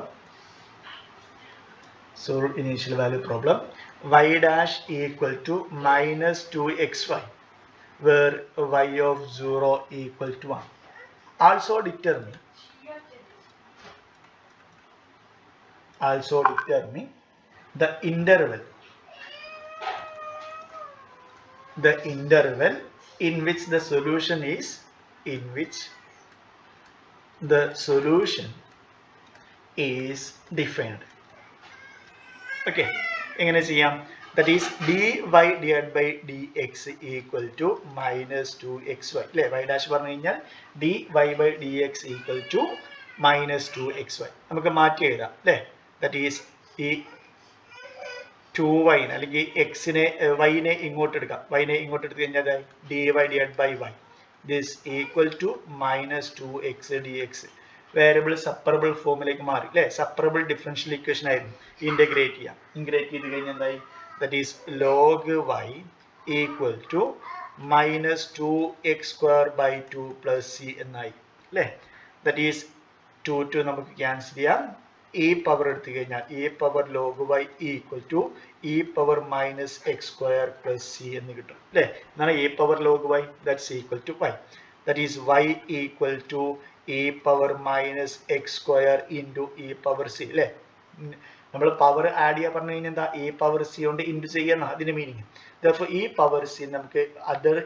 solve initial value problem y dash equal to minus 2xy where y of 0 equal to 1 also determine also determine the interval the interval in which the solution is in which the solution is defined okay എങ്ങനെ ചെയ്യാം that is d y divide by d x equal to minus two x y അല്ലേ y dash പറഞ്ഞു കഴിഞ്ഞാൽ d y by d x equal to minus two x y നമുക്ക് മാറ്റി എഴുതാം അല്ലേ that is ഈ ടു വൈന് അല്ലെങ്കിൽ എക്സിനെ വൈനെ ഇങ്ങോട്ട് എടുക്കാം വൈനെ ഇങ്ങോട്ട് എടുത്തു കഴിഞ്ഞാൽ d y divide by y this equal to minus two x d x variable separable ഫോമിലേക്ക് മാറി അല്ലേ സപ്പറബിൾ ഡിഫറൻഷ്യൽ ഇക്വേഷൻ ആയിരുന്നു ഇൻ്റഗ്രേറ്റ് ചെയ്യാം ഇൻഗ്രേറ്റ് ചെയ്ത് കഴിഞ്ഞാൽ എന്തായി that is log y equal to minus two x square by two plus c എന്നായി അല്ലേ ദറ്റ് ഈസ് ടു ടു നമുക്ക് ക്യാൻസൽ ചെയ്യാം ഇ പവർ എടുത്തു കഴിഞ്ഞാൽ e power log y equal to e power minus x square plus c എന്ന് കിട്ടും അല്ലേ എന്നാണ് e power log y that's equal to y that is y equal to e power minus x square into e power c അല്ലേ നമ്മൾ power add ചെയ്യാൻ പറഞ്ഞു കഴിഞ്ഞാൽ എന്താ ഇ പവർ സി കൊണ്ട് ഇൻറ്റു ചെയ്യുന്ന അതിന്റെ meaning therefore e power c നമുക്ക് അതർ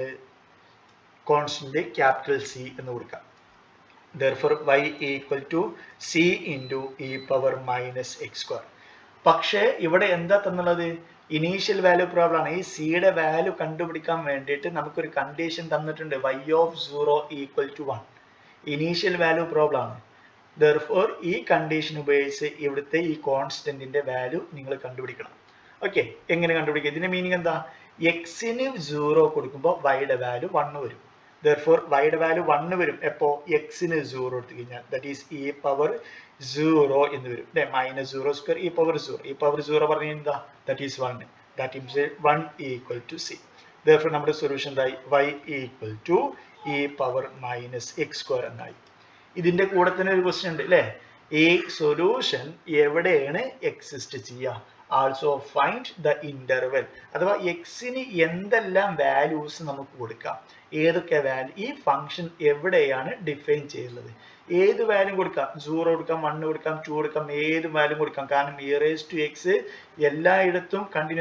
കോൺസ്റ്റന്റ് ക്യാപിറ്റൽ സി എന്ന് കൊടുക്കാം therefore y equal to c into e power minus x square പക്ഷേ ഇവിടെ എന്താ തന്നുള്ളത് ഇനീഷ്യൽ വാല്യൂ പ്രോബ്ലം ആണ് ഈ സിയുടെ വാല്യൂ കണ്ടുപിടിക്കാൻ വേണ്ടിയിട്ട് നമുക്കൊരു കണ്ടീഷൻ തന്നിട്ടുണ്ട് y of zero equal to one initial value problem ആണ് ദർഫോർ ഈ കണ്ടീഷൻ ഉപയോഗിച്ച് ഇവിടുത്തെ ഈ കോൺസ്റ്റന്റിന്റെ വാല്യൂ നിങ്ങൾ കണ്ടുപിടിക്കണം ഓക്കെ എങ്ങനെ കണ്ടുപിടിക്കുക ഇതിന്റെ മീനിങ് എന്താ എക്സിന് സീറോ കൊടുക്കുമ്പോൾ വൈയുടെ വാല്യൂ വണ്ണ് വരും ദർഫോർ വൈയുടെ വാല്യൂ വണ്ണ് വരും എപ്പോ എക്സിന് സീറോ എടുത്തു കഴിഞ്ഞാൽ that is e power zero എന്ന് വരും അല്ലെ minus zero square e power zero e power zero പറഞ്ഞു എന്താ that is one that is one equal to c therefore നമ്മുടെ സൊല്യൂഷൻ എന്തായി y equal to e power minus x square എന്നായി ഇതിന്റെ കൂടെ തന്നെ ഒരു ക്വസ്റ്റ്യൻ ഉണ്ട് അല്ലേ ഈ സൊല്യൂഷൻ എവിടെയാണ് എക്സിസ്റ്റ് ചെയ്യുക ആൾസോ ഫൈൻഡ് ദ ഇന്റർവെൽ അഥവാ എക്സിന് എന്തെല്ലാം വാല്യൂസ് നമുക്ക് കൊടുക്കാം ഏതൊക്കെ വാല്യൂ ഈ ഫംഗ്ഷൻ എവിടെയാണ് ഡിഫൈൻ ചെയ്യുന്നത് ഏത് വാല്യൂ കൊടുക്കാം സീറോ കൊടുക്കാം വൺ കൊടുക്കാം ടു കൊടുക്കാം ഏത് വാല്യൂ കൊടുക്കാം കാരണം ഇയറേസ് ടു എക്സ് എല്ലായിടത്തും കണ്ടിന്യൂസ് ആണ്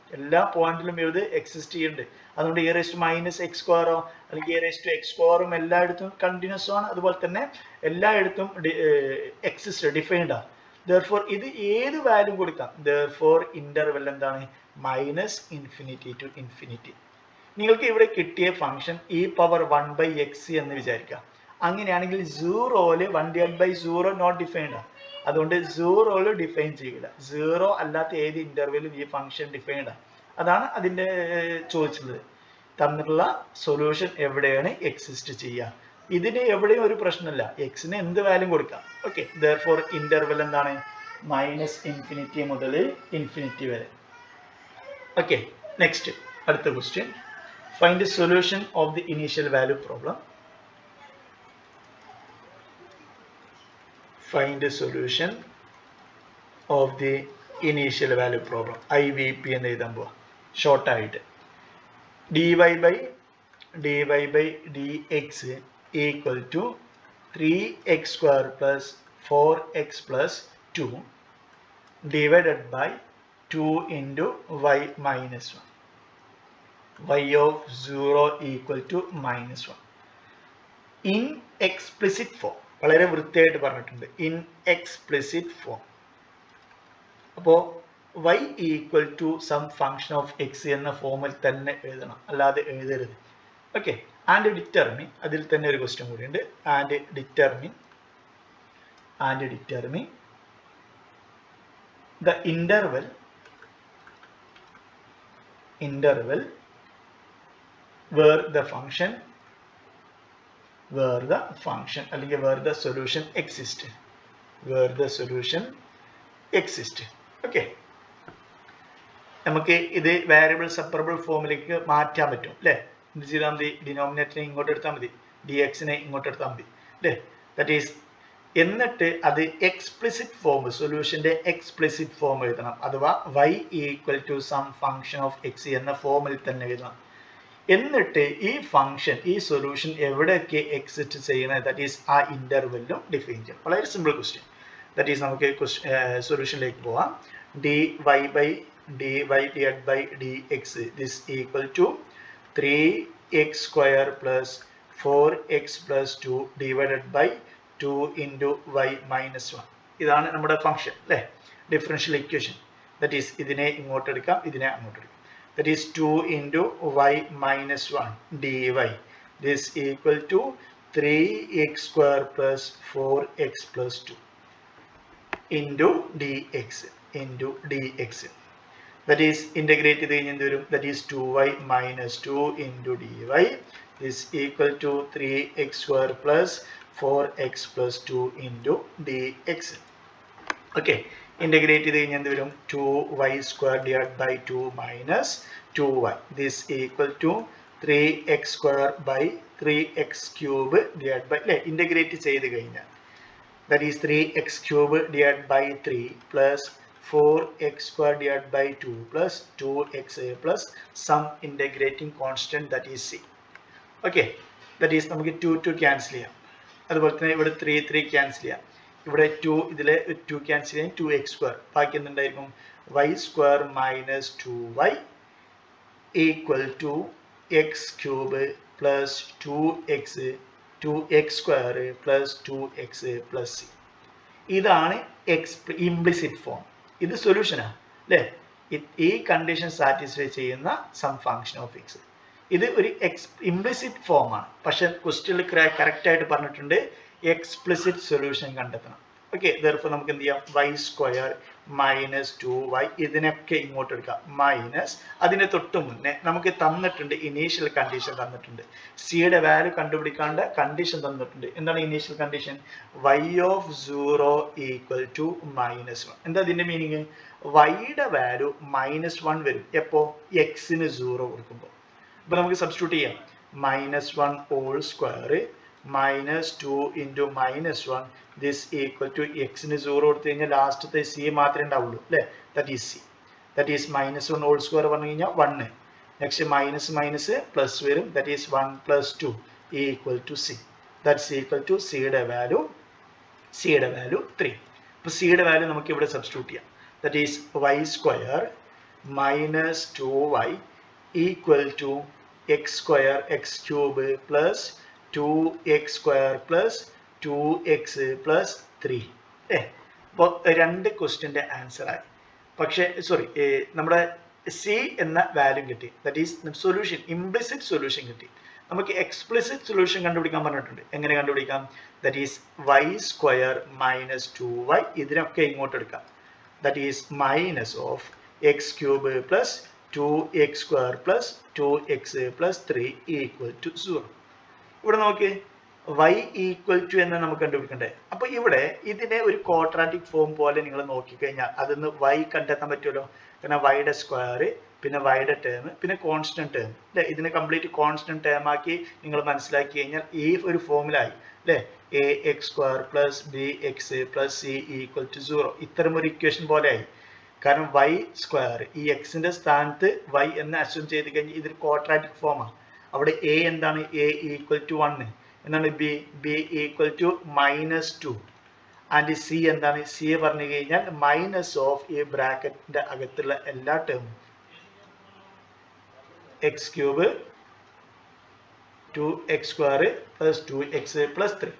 എല്ലാ പോയിന്റിലും ഇത് എക്സിസ്റ്റ് ചെയ്യുന്നുണ്ട് അതുകൊണ്ട് e raise to minus x സ്ക്വയറോ അല്ലെങ്കിൽ ഇ റേസ് ടു എക്സ് സ്ക്വയറും എല്ലായിടത്തും കണ്ടിന്യൂസ് ആണ് അതുപോലെ തന്നെ എല്ലായിടത്തും എക്സിസ്റ്റ് ഡിഫൈൻഡ് ആണ് ദർഫോർ ഇത് ഏത് വാല്യൂ കൊടുക്കാം ദർഫോർ ഇന്റർവെൽ എന്താണ് മൈനസ് ഇൻഫിനിറ്റി ടു ഇൻഫിനിറ്റി നിങ്ങൾക്ക് ഇവിടെ കിട്ടിയ function e power one by x എന്ന് വിചാരിക്കാം അങ്ങനെയാണെങ്കിൽ സീറോയില് one divide by zero not defined ആണ് അതുകൊണ്ട് സീറോയില് ഡിഫൈൻ ചെയ്യില്ല സീറോ അല്ലാത്ത ഏത് ഇന്റർവെലും ഈ ഫംഗ്ഷൻ ഡിഫൈൻഡ് ആണ് അതാണ് അതിന്റെ ചോദിച്ചത് തന്നിട്ടുള്ള സൊല്യൂഷൻ എവിടെയാണ് എക്സിസ്റ്റ് ചെയ്യുക ഇതിന് എവിടെയും ഒരു പ്രശ്നമില്ല എക്സിന് എന്ത് വാല്യൂ കൊടുക്കാം ഓക്കെ ദർഫോർ ഇന്റർവെൽ എന്താണ് മൈനസ് ഇൻഫിനിറ്റി മുതൽ ഇൻഫിനിറ്റി വരെ ഓക്കെ നെക്സ്റ്റ് അടുത്ത question find the solution of the initial value problem find a solution of the initial value problem IVP എന്ന് എഴുതാൻ പോവാ ഷോർട്ട് ആയിട്ട് dy by dy by dx equal to 3x square plus 4x plus 2 divided by 2 into y minus 1 y of 0 equal to minus 1 in explicit form വളരെ വൃത്തിയായിട്ട് പറഞ്ഞിട്ടുണ്ട് in explicit form അപ്പോൾ y equal to some function of x എന്ന ഫോമിൽ തന്നെ എഴുതണം അല്ലാതെ എഴുതരുത് ഓക്കെ ആൻഡ് ഡിറ്റർമിൻ അതിൽ തന്നെ ഒരു ക്വസ്റ്റ്യൻ കൂടിയുണ്ട് and determine and determine the interval interval where the function where the function അല്ലെങ്കിൽ where the solution exist where the solution exist okay നമുക്ക് ഇത് വേരിയബിൾ സെപ്പറബിൾ ഫോമിലേക്ക് മാറ്റാൻ പറ്റും അല്ലേ എന്ത് ചെയ്താൽ മതി ഡിനോമിനേറ്ററിനെ ഇങ്ങോട്ട് എടുത്താൽ മതി ഡി എക്സിനെ ഇങ്ങോട്ട് എടുത്താൽ മതി അല്ലേ ദറ്റ് ഈസ് എന്നിട്ട് അത് എക്സ്പ്ലിസിറ്റ് ഫോം സൊല്യൂഷന്റെ എക്സ്പ്ലിസിറ്റ് ഫോം എഴുതണം അഥവാ y equal to some function of x എന്ന ഫോമിൽ തന്നെ എഴുതണം എന്നിട്ട് ഈ ഫംഗ്ഷൻ ഈ സൊല്യൂഷൻ എവിടെയൊക്കെ എക്സിസ്റ്റ് ചെയ്യണത് ദാറ്റ് ഈസ് ആ ഇന്റർവെല്ലും ഡിഫൈൻ ചെയ്യണം വളരെ സിമ്പിൾ ക്വസ്റ്റ്യൻ ദാറ്റ് ഈസ് നമുക്ക് സൊല്യൂഷനിലേക്ക് പോവാം d y by d y divide by d x this equal to three x square plus four x plus two divided by two into y minus one ഇതാണ് നമ്മുടെ function അല്ലേ differential equation that is ഇതിനെ ഇങ്ങോട്ട് എടുക്കാം ഇതിനെ അങ്ങോട്ട് എടുക്കാം that is 2 into y minus 1 dy this equal to 3x square plus 4x plus 2 into dx into dx that is integrate ചെയ്ത് കഴിഞ്ഞാൽ എന്ത് വരും that is 2y minus 2 into dy this equal to 3x square plus 4x plus 2 into dx okay integrate ചെയ്ത് കഴിഞ്ഞാൽ എന്ത് വരും two y square divide by two minus two y this equal to three x square by three x cube divide by അല്ലെ integrate ചെയ്ത് കഴിഞ്ഞാൽ that is three x cube divide by three plus four x square divide by two plus two x plus some integrating constant that is c okay that is നമുക്ക് two two cancel ചെയ്യാം അതുപോലെ തന്നെ ഇവിടെ three three cancel ചെയ്യാം ഇവിടെ two ഇതിൽ two cancel ചെയ്യാൻ two x square ബാക്കി എന്തുണ്ടായിരിക്കും y square minus two y equal to x cube plus two x two x square plus two x plus c ഇതാണ് എക്സ് ഇംപ്ലിസിറ്റ് ഫോം ഇത് സൊല്യൂഷനാണ് അല്ലേ ഈ കണ്ടീഷൻ സാറ്റിസ്ഫൈ ചെയ്യുന്ന സം ഫങ്ഷൻ ഓഫ് എക്സ് ഇത് ഒരു എക്സ് ഇംപ്ലിസിറ്റ് ഫോമാണ് പക്ഷെ ക്വസ്റ്റ്യനിൽ കറക്റ്റ് ആയിട്ട് പറഞ്ഞിട്ടുണ്ട് എക്സ്പ്ലിസിറ്റ് സൊല്യൂഷൻ കണ്ടെത്തണം ഓക്കെ ദർഫോർ നമുക്ക് എന്ത് ചെയ്യാം y square minus two y ഇതിനൊക്കെ ഇങ്ങോട്ട് എടുക്കാം മൈനസ് അതിന് തൊട്ട് മുന്നേ നമുക്ക് തന്നിട്ടുണ്ട് ഇനീഷ്യൽ കണ്ടീഷൻ തന്നിട്ടുണ്ട് സിയുടെ വാല്യൂ കണ്ടുപിടിക്കാണ്ട് കണ്ടീഷൻ തന്നിട്ടുണ്ട് എന്താണ് initial condition y of zero equal to minus one എന്താ അതിന്റെ മീനിങ് വൈയുടെ വാല്യൂ മൈനസ് വൺ വരും എപ്പോ എക്സിന് സീറോ കൊടുക്കുമ്പോൾ അപ്പൊ നമുക്ക് സബ്സ്റ്റിറ്റ്യൂട്ട് ചെയ്യാം minus one whole square minus two into minus one this equal to എക്സിന് സീറോ കൊടുത്തു കഴിഞ്ഞാൽ ലാസ്റ്റത്തെ സി മാത്രമേ ഉണ്ടാവുള്ളൂ അല്ലേ that is c that is minus one whole square പറഞ്ഞു കഴിഞ്ഞാൽ one next minus minus plus വരും that is one plus two equal to c that's equal to സിയുടെ വാല്യൂ സിയുടെ വാല്യൂ ത്രീ അപ്പോൾ സിയുടെ വാല്യൂ നമുക്ക് ഇവിടെ സബ്സ്റ്റിറ്റ്യൂട്ട് ചെയ്യാം that is y square minus two y equal to x square x cube plus two x square plus two x plus three a അപ്പോൾ രണ്ട് ക്വസ്റ്റ്യൻ്റെ ആൻസറായി പക്ഷേ സോറി നമ്മുടെ സി എന്ന വാല്യൂ കിട്ടി that is solution implicit solution കിട്ടി നമുക്ക് explicit solution കണ്ടുപിടിക്കാൻ പറഞ്ഞിട്ടുണ്ട് എങ്ങനെ കണ്ടുപിടിക്കാം that is y square minus two y ഇതിനൊക്കെ ഇങ്ങോട്ട് എടുക്കാം that is minus of x cube plus two x square plus two x plus three equal to zero ഇവിടെ നോക്കി y ഈക്വൽ ടു എന്ന് നമുക്ക് കണ്ടുപിടിക്കണ്ടേ അപ്പൊ ഇവിടെ ഇതിനെ ഒരു ക്വാഡ്രാറ്റിക് ഫോം പോലെ നിങ്ങൾ നോക്കിക്കഴിഞ്ഞാൽ അതിന്ന് y കണ്ടെത്താൻ പറ്റുമല്ലോ കാരണം വൈയുടെ സ്ക്വയർ പിന്നെ വൈയുടെ ടേം പിന്നെ കോൺസ്റ്റന്റ് ടേം അല്ലെ ഇതിനെ കംപ്ലീറ്റ് കോൺസ്റ്റന്റ് ടേം ആക്കി നിങ്ങൾ മനസ്സിലാക്കി കഴിഞ്ഞാൽ ഈ ഒരു ഫോമിലായി അല്ലെ a x square plus b x plus c equal to zero ഇത്തരം ഒരു ഇക്വേഷൻ പോലെ ആയി കാരണം വൈ സ്ക്വയർ ഈ എക്സിന്റെ സ്ഥാനത്ത് വൈ എന്ന് അസ്യൂം ചെയ്ത് കഴിഞ്ഞാൽ ഇതൊരു ക്വാഡ്രാറ്റിക് ഫോമാണ് അവിടെ എ എന്താണ് എ ഈക്വൽ ടു വണ് എന്താണ് b b equal to minus two and c എന്താണ് സി പറഞ്ഞു കഴിഞ്ഞാൽ മൈനസ് ഓഫ് ഈ ബ്രാക്കറ്റിന്റെ അകത്തുള്ള എല്ലാ ടേമും x cube two x square plus two x plus three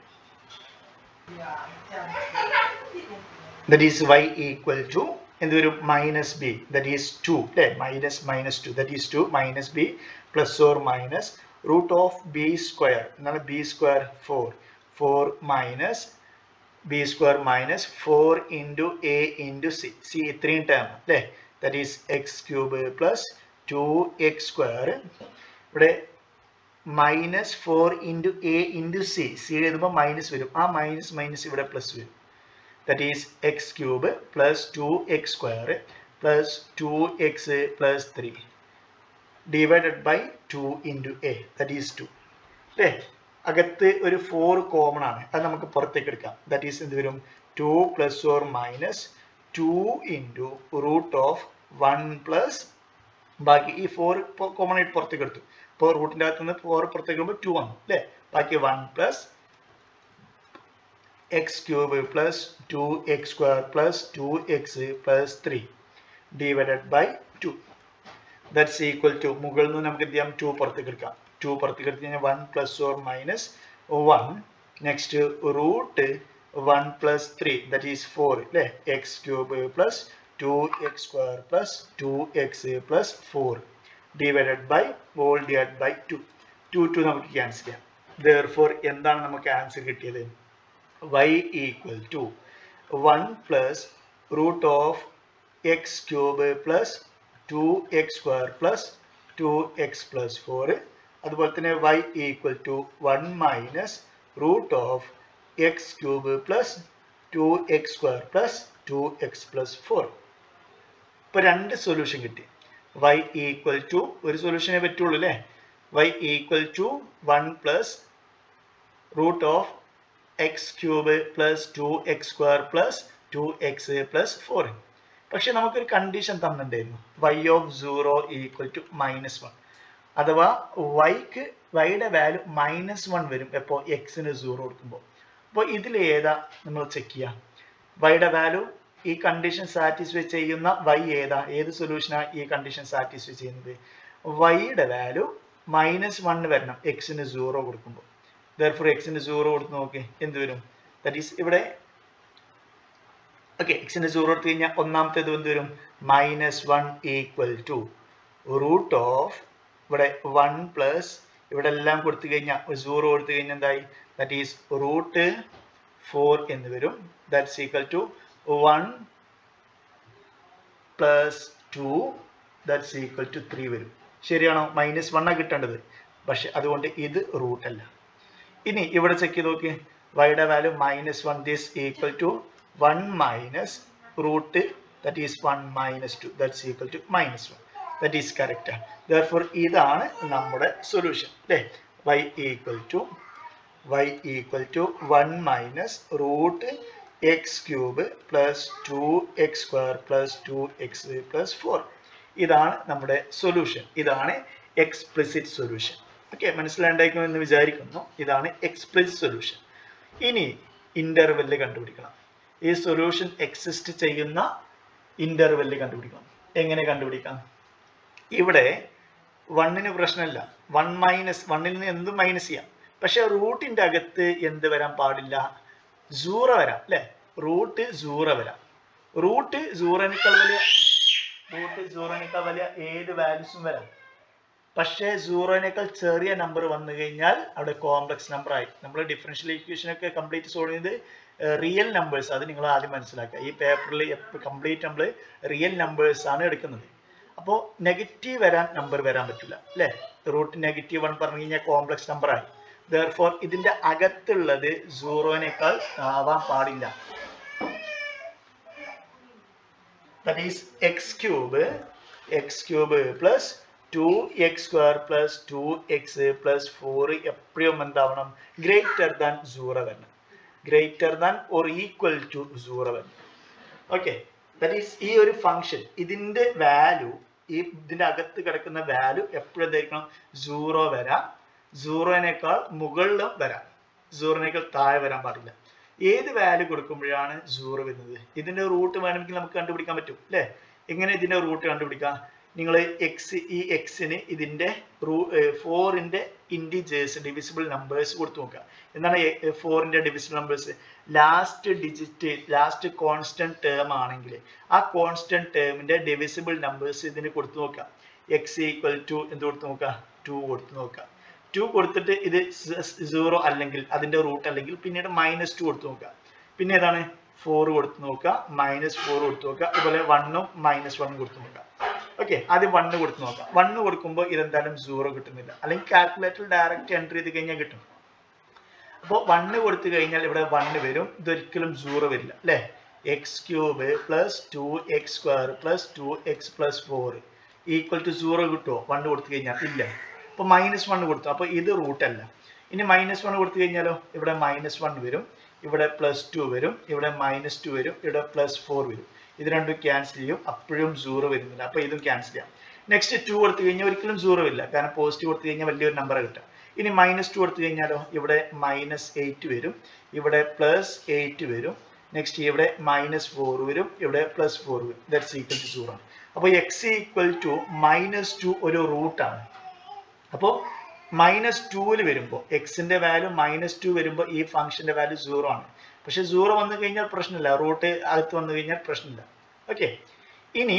that is y equal to എന്ത് വരും minus b that is two അല്ലേ minus minus two that is two minus b plus or minus root of b square എന്താണ് b square four four minus b square minus four into A into C C ഇത്രയും term അല്ലേ that is X cube plus two x square ഇവിടെ minus four into A into C C എഴുതുമ്പോൾ minus വരും ആ minus minus ഇവിടെ plus വരും that is X cube plus two x square plus two x plus three divided by two into A that is two അല്ലേ അകത്ത് ഒരു four common ആണ് അത് നമുക്ക് പുറത്തേക്ക് എടുക്കാം ദറ്റ് ഈസ് എന്ത് വരും two plus or minus two into root of one plus ബാക്കി ഈ ഫോർ കോമൺ ആയിട്ട് പുറത്തേക്ക് എടുത്തു ഇപ്പോൾ റൂട്ടിൻ്റെ അകത്ത് നിന്ന് ഫോർ പുറത്തേക്ക് വരുമ്പോൾ ടു വന്നു അല്ലേ ബാക്കി one plus x cube plus two x square plus two x plus three divided by two that's equal to മുകളിൽ നിന്ന് നമുക്ക് എന്ത് ചെയ്യാം ടു പുറത്തേക്ക് എടുക്കാം ടു പുറത്തേക്ക് എടുത്ത് കഴിഞ്ഞാൽ one plus or minus one next root one plus three that is four അല്ലേ x cube plus two x square plus two x plus four divided by whole divide by two two two നമുക്ക് cancel ചെയ്യാം therefore എന്താണ് നമുക്ക് answer കിട്ടിയത് y equal to 1 plus root of x cube plus 2x square plus 2x plus 4 അതുപോലെ തന്നെ y equal to 1 minus root of x cube plus 2x square plus 2x plus 4 ഇപ്പൊ രണ്ട് solution കിട്ടി y equal to ഒരു സൊല്യൂഷനെ പറ്റുള്ളൂ അല്ലേ y equal to 1 plus root of x cube plus two x square plus two x plus four പക്ഷെ നമുക്കൊരു condition തന്നിട്ടുണ്ടായിരുന്നു y of zero equal to minus one അഥവാ വൈക്ക് വൈയുടെ വാല്യൂ മൈനസ് വൺ വരും എപ്പോൾ എക്സിന് സീറോ കൊടുക്കുമ്പോൾ അപ്പോൾ ഇതിൽ ഏതാ നമ്മൾ ചെക്ക് ചെയ്യാം വൈയുടെ വാല്യൂ ഈ കണ്ടീഷൻ സാറ്റിസ്ഫൈ ചെയ്യുന്ന വൈ ഏതാ ഏത് സൊല്യൂഷനാണ് ഈ കണ്ടീഷൻ സാറ്റിസ്ഫൈ ചെയ്യുന്നത് വൈയുടെ വാല്യൂ മൈനസ് വൺ വരണം എക്സിന് സീറോ കൊടുക്കുമ്പോൾ ദർഫോർ എക്സിന് സീറോ കൊടുത്ത് നോക്കി എന്ത് വരും ദറ്റ് ഈസ് ഇവിടെ ഓക്കെ എക്സിന് സീറോ എടുത്തു കഴിഞ്ഞാൽ ഒന്നാമത്തേത് എന്ത് വരും minus one equal to root of ഇവിടെ വൺ പ്ലസ് ഇവിടെ എല്ലാം കൊടുത്തു കഴിഞ്ഞാൽ സീറോ കൊടുത്തു കഴിഞ്ഞാൽ എന്തായി ദറ്റ് ഈസ് റൂട്ട് ഫോർ എന്ന് വരും that's equal to one plus two that's equal to three വരും ശരിയാണോ മൈനസ് വൺ ആണ് കിട്ടേണ്ടത് പക്ഷെ അതുകൊണ്ട് ഇത് റൂട്ട് അല്ല ഇനി ഇവിടെ ചെക്ക് ചെയ്ത് നോക്ക് വൈയുടെ value minus one this equal to one minus root that is one minus two that's equal to minus one that is correct ആണ് ദർഫോർ ഇതാണ് നമ്മുടെ സൊല്യൂഷൻ അല്ലേ y equal to y equal to one minus root x cube plus two x square plus two x plus four ഇതാണ് നമ്മുടെ solution ഇതാണ് explicit solution okay മനസ്സിലാണ്ടായിരിക്കും എന്ന് വിചാരിക്കുന്നു ഇതാണ് എക്സ്പ്ലിസിറ്റ് സൊല്യൂഷൻ ഇനി ഇന്റർവെല്ല് കണ്ടുപിടിക്കണം ഈ സൊല്യൂഷൻ എക്സിസ്റ്റ് ചെയ്യുന്ന ഇന്റർവെല്ല് കണ്ടുപിടിക്കണം എങ്ങനെ കണ്ടുപിടിക്കാം ഇവിടെ വണ്ണിന് പ്രശ്നമില്ല വൺ മൈനസ് വണ്ണിൽ നിന്ന് എന്തും മൈനസ് ചെയ്യാം പക്ഷെ റൂട്ടിന്റെ അകത്ത് എന്ത് വരാൻ പാടില്ല സൂറ വരാം അല്ലെ റൂട്ട് സൂറ വരാം റൂട്ട് സൂറനേക്കാൾ വലിയ റൂട്ട് സൂറനേക്കാൾ വലിയ ഏത് വാല്യൂസും വരാം പക്ഷേ സീറോനേക്കാൾ ചെറിയ നമ്പർ വന്നു കഴിഞ്ഞാൽ അവിടെ കോംപ്ലക്സ് നമ്പർ ആയി നമ്മൾ ഡിഫറൻഷ്യൽ ഇക്വേഷൻ ഒക്കെ കംപ്ലീറ്റ് സോൾവ് ചെയ്ത് റിയൽ നമ്പേഴ്സ് അത് നിങ്ങൾ ആദ്യം മനസ്സിലാക്കുക ഈ പേപ്പറിൽ കംപ്ലീറ്റ് നമ്മൾ റിയൽ നമ്പേഴ്സ് ആണ് എടുക്കുന്നത് അപ്പോൾ നെഗറ്റീവ് വരാൻ നമ്പർ വരാൻ പറ്റില്ല അല്ലേ റൂട്ട് നെഗറ്റീവ് വൺ പറഞ്ഞു കഴിഞ്ഞാൽ കോംപ്ലക്സ് നമ്പർ ആയി ദർഫോർ ഇതിന്റെ അകത്തുള്ളത് സീറോനേക്കാൾ ആവാൻ പാടില്ല that is x cube x cube plus 2x square plus 2x plus 4 എപ്പോഴും എന്താവണം ഗ്രേറ്റർ ദാൻ സീറോ വരണം greater than or equal to zero വരണം ഓക്കെ ദാറ്റ് ഈസ് ഈ ഒരു ഫംഗ്ഷൻ ഇതിന്റെ വാല്യൂ ഈ ഇതിന്റെ അകത്ത് കിടക്കുന്ന വാല്യൂ എപ്പോഴും എന്തായിരിക്കണം സീറോ വരാം സീറോനേക്കാൾ മുകളിലും വരാം സീറോനേക്കാൾ താഴെ വരാൻ പാടില്ല ഏത് വാല്യൂ കൊടുക്കുമ്പോഴാണ് സീറോ വരുന്നത് ഇതിന്റെ റൂട്ട് വേണമെങ്കിൽ നമുക്ക് കണ്ടുപിടിക്കാൻ പറ്റും അല്ലേ എങ്ങനെ ഇതിന്റെ റൂട്ട് കണ്ടുപിടിക്കാം നിങ്ങൾ എക്സ് ഈ എക്സിന് ഇതിന്റെ റൂ ഫോറിന്റെ ഇൻഡിജേഴ്സ് ഡിവിസിബിൾ നമ്പേഴ്സ് കൊടുത്തു നോക്കുക എന്താണ് ഫോറിന്റെ divisible numbers last digit last constant term ആണെങ്കിൽ ആ കോൺസ്റ്റന്റ് ടേമിന്റെ ഡിവിസിബിൾ നമ്പേഴ്സ് ഇതിന് കൊടുത്തു നോക്കുക എക്സ് ഈക്വൽ ടു എന്ത് കൊടുത്തു നോക്കുക ടു കൊടുത്തു നോക്കുക ടു കൊടുത്തിട്ട് ഇത് സീറോ അല്ലെങ്കിൽ അതിന്റെ റൂട്ട് അല്ലെങ്കിൽ പിന്നീട് മൈനസ് ടു കൊടുത്തു നോക്കുക പിന്നെ ഏതാണ് ഫോർ കൊടുത്തു നോക്കുക മൈനസ് ഫോർ കൊടുത്തു നോക്കുക അതുപോലെ വണ്ണും മൈനസ് വണ്ണും കൊടുത്തു നോക്കുക ഓക്കെ ആദ്യം വണ്ണ് കൊടുത്തു നോക്കാം വണ്ണ് കൊടുക്കുമ്പോൾ ഇതെന്തായാലും സീറോ കിട്ടുന്നില്ല അല്ലെങ്കിൽ കാൽക്കുലേറ്ററിൽ ഡയറക്റ്റ് എൻട്രി ചെയ്ത് കഴിഞ്ഞാൽ കിട്ടും അപ്പോൾ വണ്ണ് കൊടുത്തു കഴിഞ്ഞാൽ ഇവിടെ വണ്ണ് വരും ഇതൊരിക്കലും സീറോ വരില്ല അല്ലേ x cube plus two x square plus two x plus four equal to zero കിട്ടുമോ വണ്ണ് കൊടുത്തു കഴിഞ്ഞാൽ ഇല്ല അപ്പോൾ മൈനസ് വൺ കൊടുത്തു അപ്പോൾ ഇത് റൂട്ട് അല്ല ഇനി മൈനസ് വൺ കൊടുത്തു കഴിഞ്ഞാലോ ഇവിടെ മൈനസ് വൺ വരും ഇവിടെ പ്ലസ് ടു വരും ഇവിടെ മൈനസ് ടു വരും ഇവിടെ പ്ലസ് ഫോർ വരും ഇത് രണ്ടും ക്യാൻസൽ ചെയ്യും അപ്പോഴും സീറോ വരുന്നില്ല അപ്പോൾ ഇതും ക്യാൻസൽ ചെയ്യാം നെക്സ്റ്റ് ടു കൊടുത്തു കഴിഞ്ഞാൽ ഒരിക്കലും സീറോ ഇല്ല കാരണം പോസിറ്റീവ് കൊടുത്തു കഴിഞ്ഞാൽ വലിയൊരു നമ്പർ കിട്ടുക ഇനി മൈനസ് ടു കൊടുത്തു കഴിഞ്ഞാലോ ഇവിടെ മൈനസ് എയ്റ്റ് വരും ഇവിടെ പ്ലസ് എയ്റ്റ് വരും നെക്സ്റ്റ് ഇവിടെ മൈനസ് ഫോർ വരും ഇവിടെ പ്ലസ് ഫോർ വരും ദാറ്റ്സ് ഈക്വൽ ടു സീറോ അപ്പോൾ x equal to minus two ഒരു റൂട്ടാണ് അപ്പോൾ മൈനസ് ടൂവിൽ വരുമ്പോൾ എക്സിന്റെ വാല്യൂ മൈനസ് ടു വരുമ്പോൾ ഈ ഫംഗ്ഷന്റെ വാല്യൂ സീറോ ആണ് പക്ഷെ സീറോ വന്നു കഴിഞ്ഞാൽ പ്രശ്നമില്ല റൂട്ട് അകത്ത് വന്നു കഴിഞ്ഞാൽ പ്രശ്നമില്ല ഓക്കെ ഇനി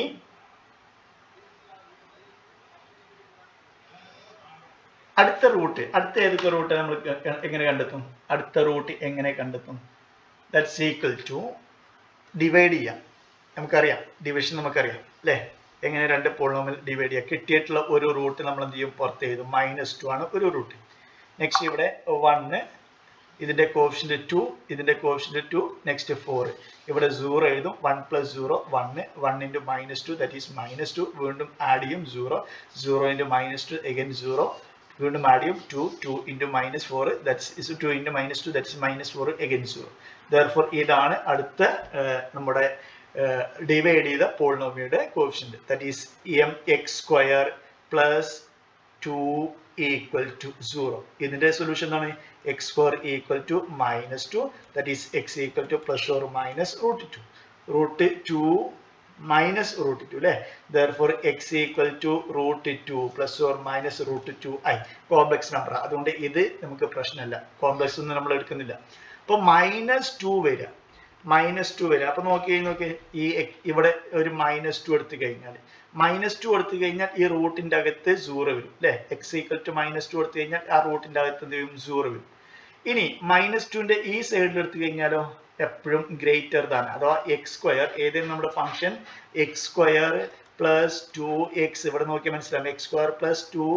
അടുത്ത റൂട്ട് അടുത്ത ഏതൊക്കെ റൂട്ട് നമ്മൾ എങ്ങനെ കണ്ടെത്തും അടുത്ത റൂട്ട് എങ്ങനെ കണ്ടെത്തും ദാറ്റ്സ് ഈക്വൽ ടു ഡിവൈഡ് ചെയ്യാം നമുക്കറിയാം ഡിവിഷൻ നമുക്കറിയാം അല്ലേ എങ്ങനെ രണ്ട് പോളിനോമിയൽ ഡിവൈഡ് ചെയ്യുക കിട്ടിയിട്ടുള്ള ഒരു റൂട്ട് നമ്മൾ എന്ത് ചെയ്യും പുറത്ത് എഴുതും മൈനസ് ടു ആണ് ഒരു റൂട്ട് നെക്സ്റ്റ് ഇവിടെ വണ്ണ് ഇതിന്റെ കോഫിഷ്യന്റ് ടു ഇതിന്റെ കോഫിഷ്യന്റ് ടു നെക്സ്റ്റ് ഫോർ ഇവിടെ സീറോ എഴുതും one plus zero one one into minus two that is minus two വീണ്ടും ആഡ് ചെയ്യും zero zero into minus two again zero വീണ്ടും ആഡ് ചെയ്യും two two into minus four that's two into minus two that's minus four again zero therefore ഇതാണ് അടുത്ത നമ്മുടെ divide ചെയ്ത പോളിനോമിയുടെ coefficient that is M X square plus two equal to zero ഇതിന്റെ solution എന്താണ് x square equal to minus two that is x equal to plus or minus root two root two minus root two അല്ലേ therefore x equal to root two plus or minus root two i complex number അതുകൊണ്ട് ഇത് നമുക്ക് പ്രശ്നമല്ല complex ഒന്നും നമ്മൾ എടുക്കുന്നില്ല അപ്പോൾ minus two വരിക മൈനസ് ടു വരിക അപ്പൊ നോക്കി നോക്കി ഈ ഇവിടെ ഒരു മൈനസ് ടു എടുത്തു കഴിഞ്ഞാൽ മൈനസ് ടു എടുത്തു കഴിഞ്ഞാൽ ഈ റൂട്ടിന്റെ അകത്ത് സീറോ വരും അല്ലെ x equal to minus two എടുത്തു കഴിഞ്ഞാൽ ആ റൂട്ടിന്റെ അകത്ത് എന്ത് ചെയ്യും സീറോ വരും ഇനി മൈനസ് ടുവിന്റെ ഈ സൈഡിൽ എടുത്തു കഴിഞ്ഞാലോ എപ്പോഴും ഗ്രേറ്റർ ദാൻ അഥവാ എക്സ് സ്ക്വയർ ഏതെങ്കിലും നമ്മുടെ function x square plus two x ഇവിടെ നോക്കിയാൽ മനസ്സിലാവും x square plus two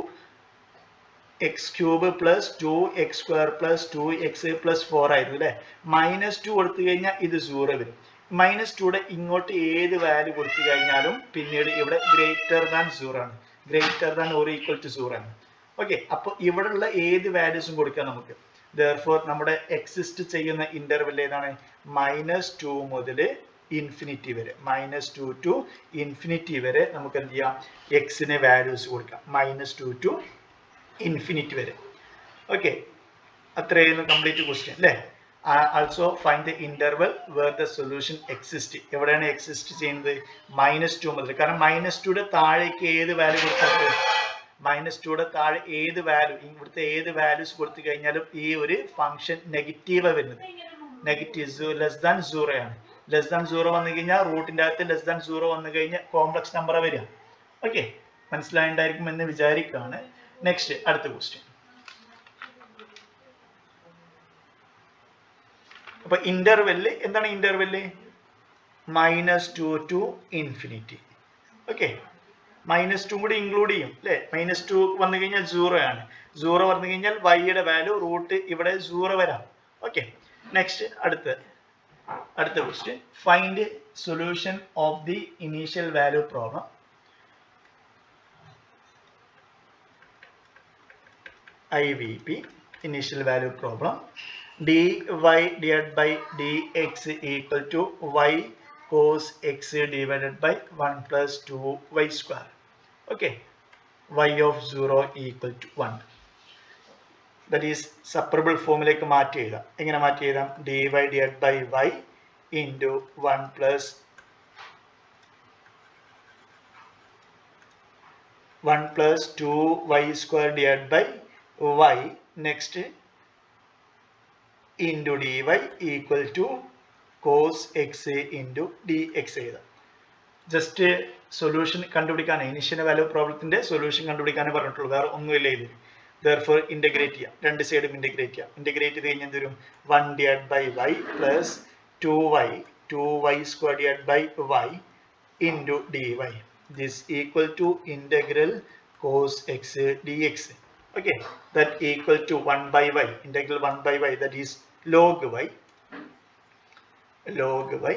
x cube plus two x square plus two x plus four ആയിരുന്നു അല്ലേ മൈനസ് ടു കൊടുത്തു കഴിഞ്ഞാൽ ഇത് സീറോ വരും മൈനസ് ടുയുടെ ഇങ്ങോട്ട് ഏത് വാല്യൂ കൊടുത്തു കഴിഞ്ഞാലും പിന്നീട് ഇവിടെ ഗ്രേറ്റർ ദാൻ സീറോ ആണ് greater than or equal to zero ആണ് ഓക്കെ അപ്പോൾ ഇവിടെയുള്ള ഏത് വാല്യൂസും കൊടുക്കാം നമുക്ക് ദർഫോർ നമ്മുടെ എക്സിസ്റ്റ് ചെയ്യുന്ന ഇന്റർവെൽ ഏതാണ് മൈനസ് ടു മുതൽ ഇൻഫിനിറ്റി വരെ മൈനസ് ടു ടു ഇൻഫിനിറ്റി വരെ നമുക്ക് എന്ത് ചെയ്യാം എക്സിന് വാല്യൂസ് കൊടുക്കാം മൈനസ് ടു ടു ഇൻഫിനിറ്റി വരെ ഓക്കെ അത്രയായിരുന്നു കംപ്ലീറ്റ് ക്വസ്റ്റ്യൻ അല്ലേ also find the interval where the solution exist എവിടെയാണ് എക്സിസ്റ്റ് ചെയ്യുന്നത് മൈനസ് ടു മുതൽ കാരണം മൈനസ് ടുയുടെ താഴേക്ക് ഏത് വാല്യൂ കൊടുത്താൽ മൈനസ് ടുയുടെ താഴെ ഏത് വാല്യൂ ഇവിടുത്തെ ഏത് വാല്യൂസ് കൊടുത്തു കഴിഞ്ഞാലും ഈ ഒരു ഫംഗ്ഷൻ നെഗറ്റീവ് വരുന്നത് നെഗറ്റീവ് ലെസ് ദാൻ സീറോ ആണ് ലെസ് ദാൻ സീറോ വന്നു കഴിഞ്ഞാൽ റൂട്ടിന്റെ അകത്ത് ലെസ് ദാൻ സീറോ വന്നു കഴിഞ്ഞാൽ കോംപ്ലക്സ് നമ്പർ വരിക ഓക്കെ മനസ്സിലായിട്ടുണ്ടായിരിക്കും എന്ന് വിചാരിക്കുകയാണ് നെക്സ്റ്റ് അടുത്ത ക്വസ്റ്റ്യൻ അപ്പൊ ഇന്റർവെല്ല് എന്താണ് interval minus two to infinity okay minus two കൂടി ഇൻക്ലൂഡ് ചെയ്യും അല്ലെ മൈനസ് ടു വന്നു കഴിഞ്ഞാൽ സീറോ ആണ് സീറോ വന്നു കഴിഞ്ഞാൽ വൈയുടെ വാല്യൂ റൂട്ട് ഇവിടെ സീറോ വരാം ഓക്കെ നെക്സ്റ്റ് അടുത്ത അടുത്ത question find solution of the initial value problem IVP initial value problem dy divided by dx equal to y cos x divided by 1 plus 2y square okay y of 0 equal to 1 that is separable ഫോമിലേക്ക് മാറ്റി എഴുതാം എങ്ങനെ മാറ്റി എഴുതാം dy divided by y into 1 plus 1 plus 2y square divided by y next into dy equal to cos x into dx എഴുതാം just solution കണ്ടുപിടിക്കാൻ initial value പ്രോബ്ലത്തിന്റെ solution കണ്ടുപിടിക്കാനേ പറഞ്ഞിട്ടുള്ളൂ വേറെ ഒന്നുമില്ല ഇതിൽ ദർഫോർ ഇന്റഗ്രേറ്റ് ചെയ്യാം രണ്ട് സൈഡും ഇന്റഗ്രേറ്റ് ചെയ്യാം ഇന്റഗ്രേറ്റ് ചെയ്ത് കഴിഞ്ഞാൽ എന്ത് വരും one divide by y plus two y two y square divide by y into d y this equal to integral cos x d x okay that equal to 1 by y integral 1 by y that is log y log y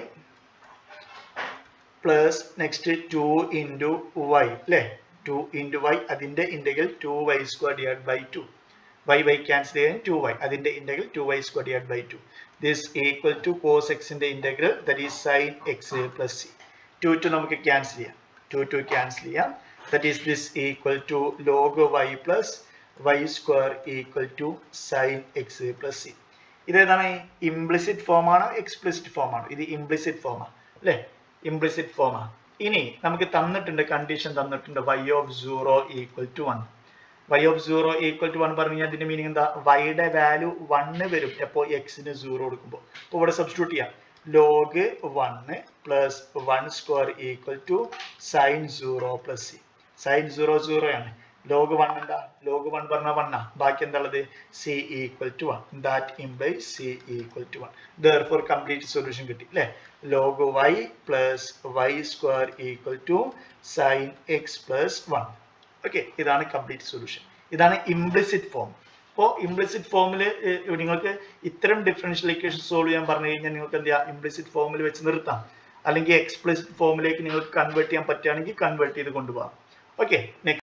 plus next 2 into y അല്ലേ 2 into y അതിന്റെ integral 2y square divided by 2 y y cancel ചെയ്യാൻ 2y അതിന്റെ integral 2y square divided by 2 this equal to cos x ന്റെ integral that is sin x plus c 2 2 നമുക്ക് cancel ചെയ്യാം 2 2 cancel ചെയ്യാം that is this equal to log y plus y square equal to sin x plus c ഇതേതാണ് implicit form ആണോ explicit form ആണോ ഇത് implicit ഫോമാണ് അല്ലേ ഇംപ്ലിസിറ്റ് ഫോമാണ് ഇനി നമുക്ക് തന്നിട്ടുണ്ട് കണ്ടീഷൻ തന്നിട്ടുണ്ട് y of zero equal to one y of zero equal to one പറഞ്ഞു കഴിഞ്ഞാൽ അതിന്റെ മീനിങ് എന്താ വൈയുടെ വാല്യൂ വണ്ണ് വരും എപ്പോൾ എക്സിന് സീറോ കൊടുക്കുമ്പോൾ അപ്പോൾ ഇവിടെ സബ്സ്റ്റിറ്റ്യൂട്ട് ചെയ്യാം log one plus one square equal to sine zero plus c sine zero zero ആണ് ലോഗ് വൺ എന്താ ലോഗ് വൺ പറഞ്ഞ വണ്ണാ ബാക്കി എന്താ ഉള്ളത് c equal to one that imply c equal to one therefore complete solution കിട്ടി അല്ലേ log y plus y square equal to sine x plus one okay ഇതാണ് കംപ്ലീറ്റ് സൊല്യൂഷൻ ഇതാണ് ഇംപ്ലിസിറ്റ് ഫോം അപ്പോൾ ഇംപ്ലിസിറ്റ് ഫോമിൽ നിങ്ങൾക്ക് ഇത്തരം differential equation solve ചെയ്യാൻ പറഞ്ഞു കഴിഞ്ഞാൽ നിങ്ങൾക്ക് എന്ത് ചെയ്യാം ഇംപ്ലിസിറ്റ് ഫോമിൽ വെച്ച് നിർത്താം അല്ലെങ്കിൽ എക്സ്പ്ലിസിറ്റ് ഫോമിലേക്ക് നിങ്ങൾക്ക് കൺവേർട്ട് ചെയ്യാൻ പറ്റുകയാണെങ്കിൽ കൺവേർട്ട് ചെയ്ത് കൊണ്ടുപോകാം ഓക്കെ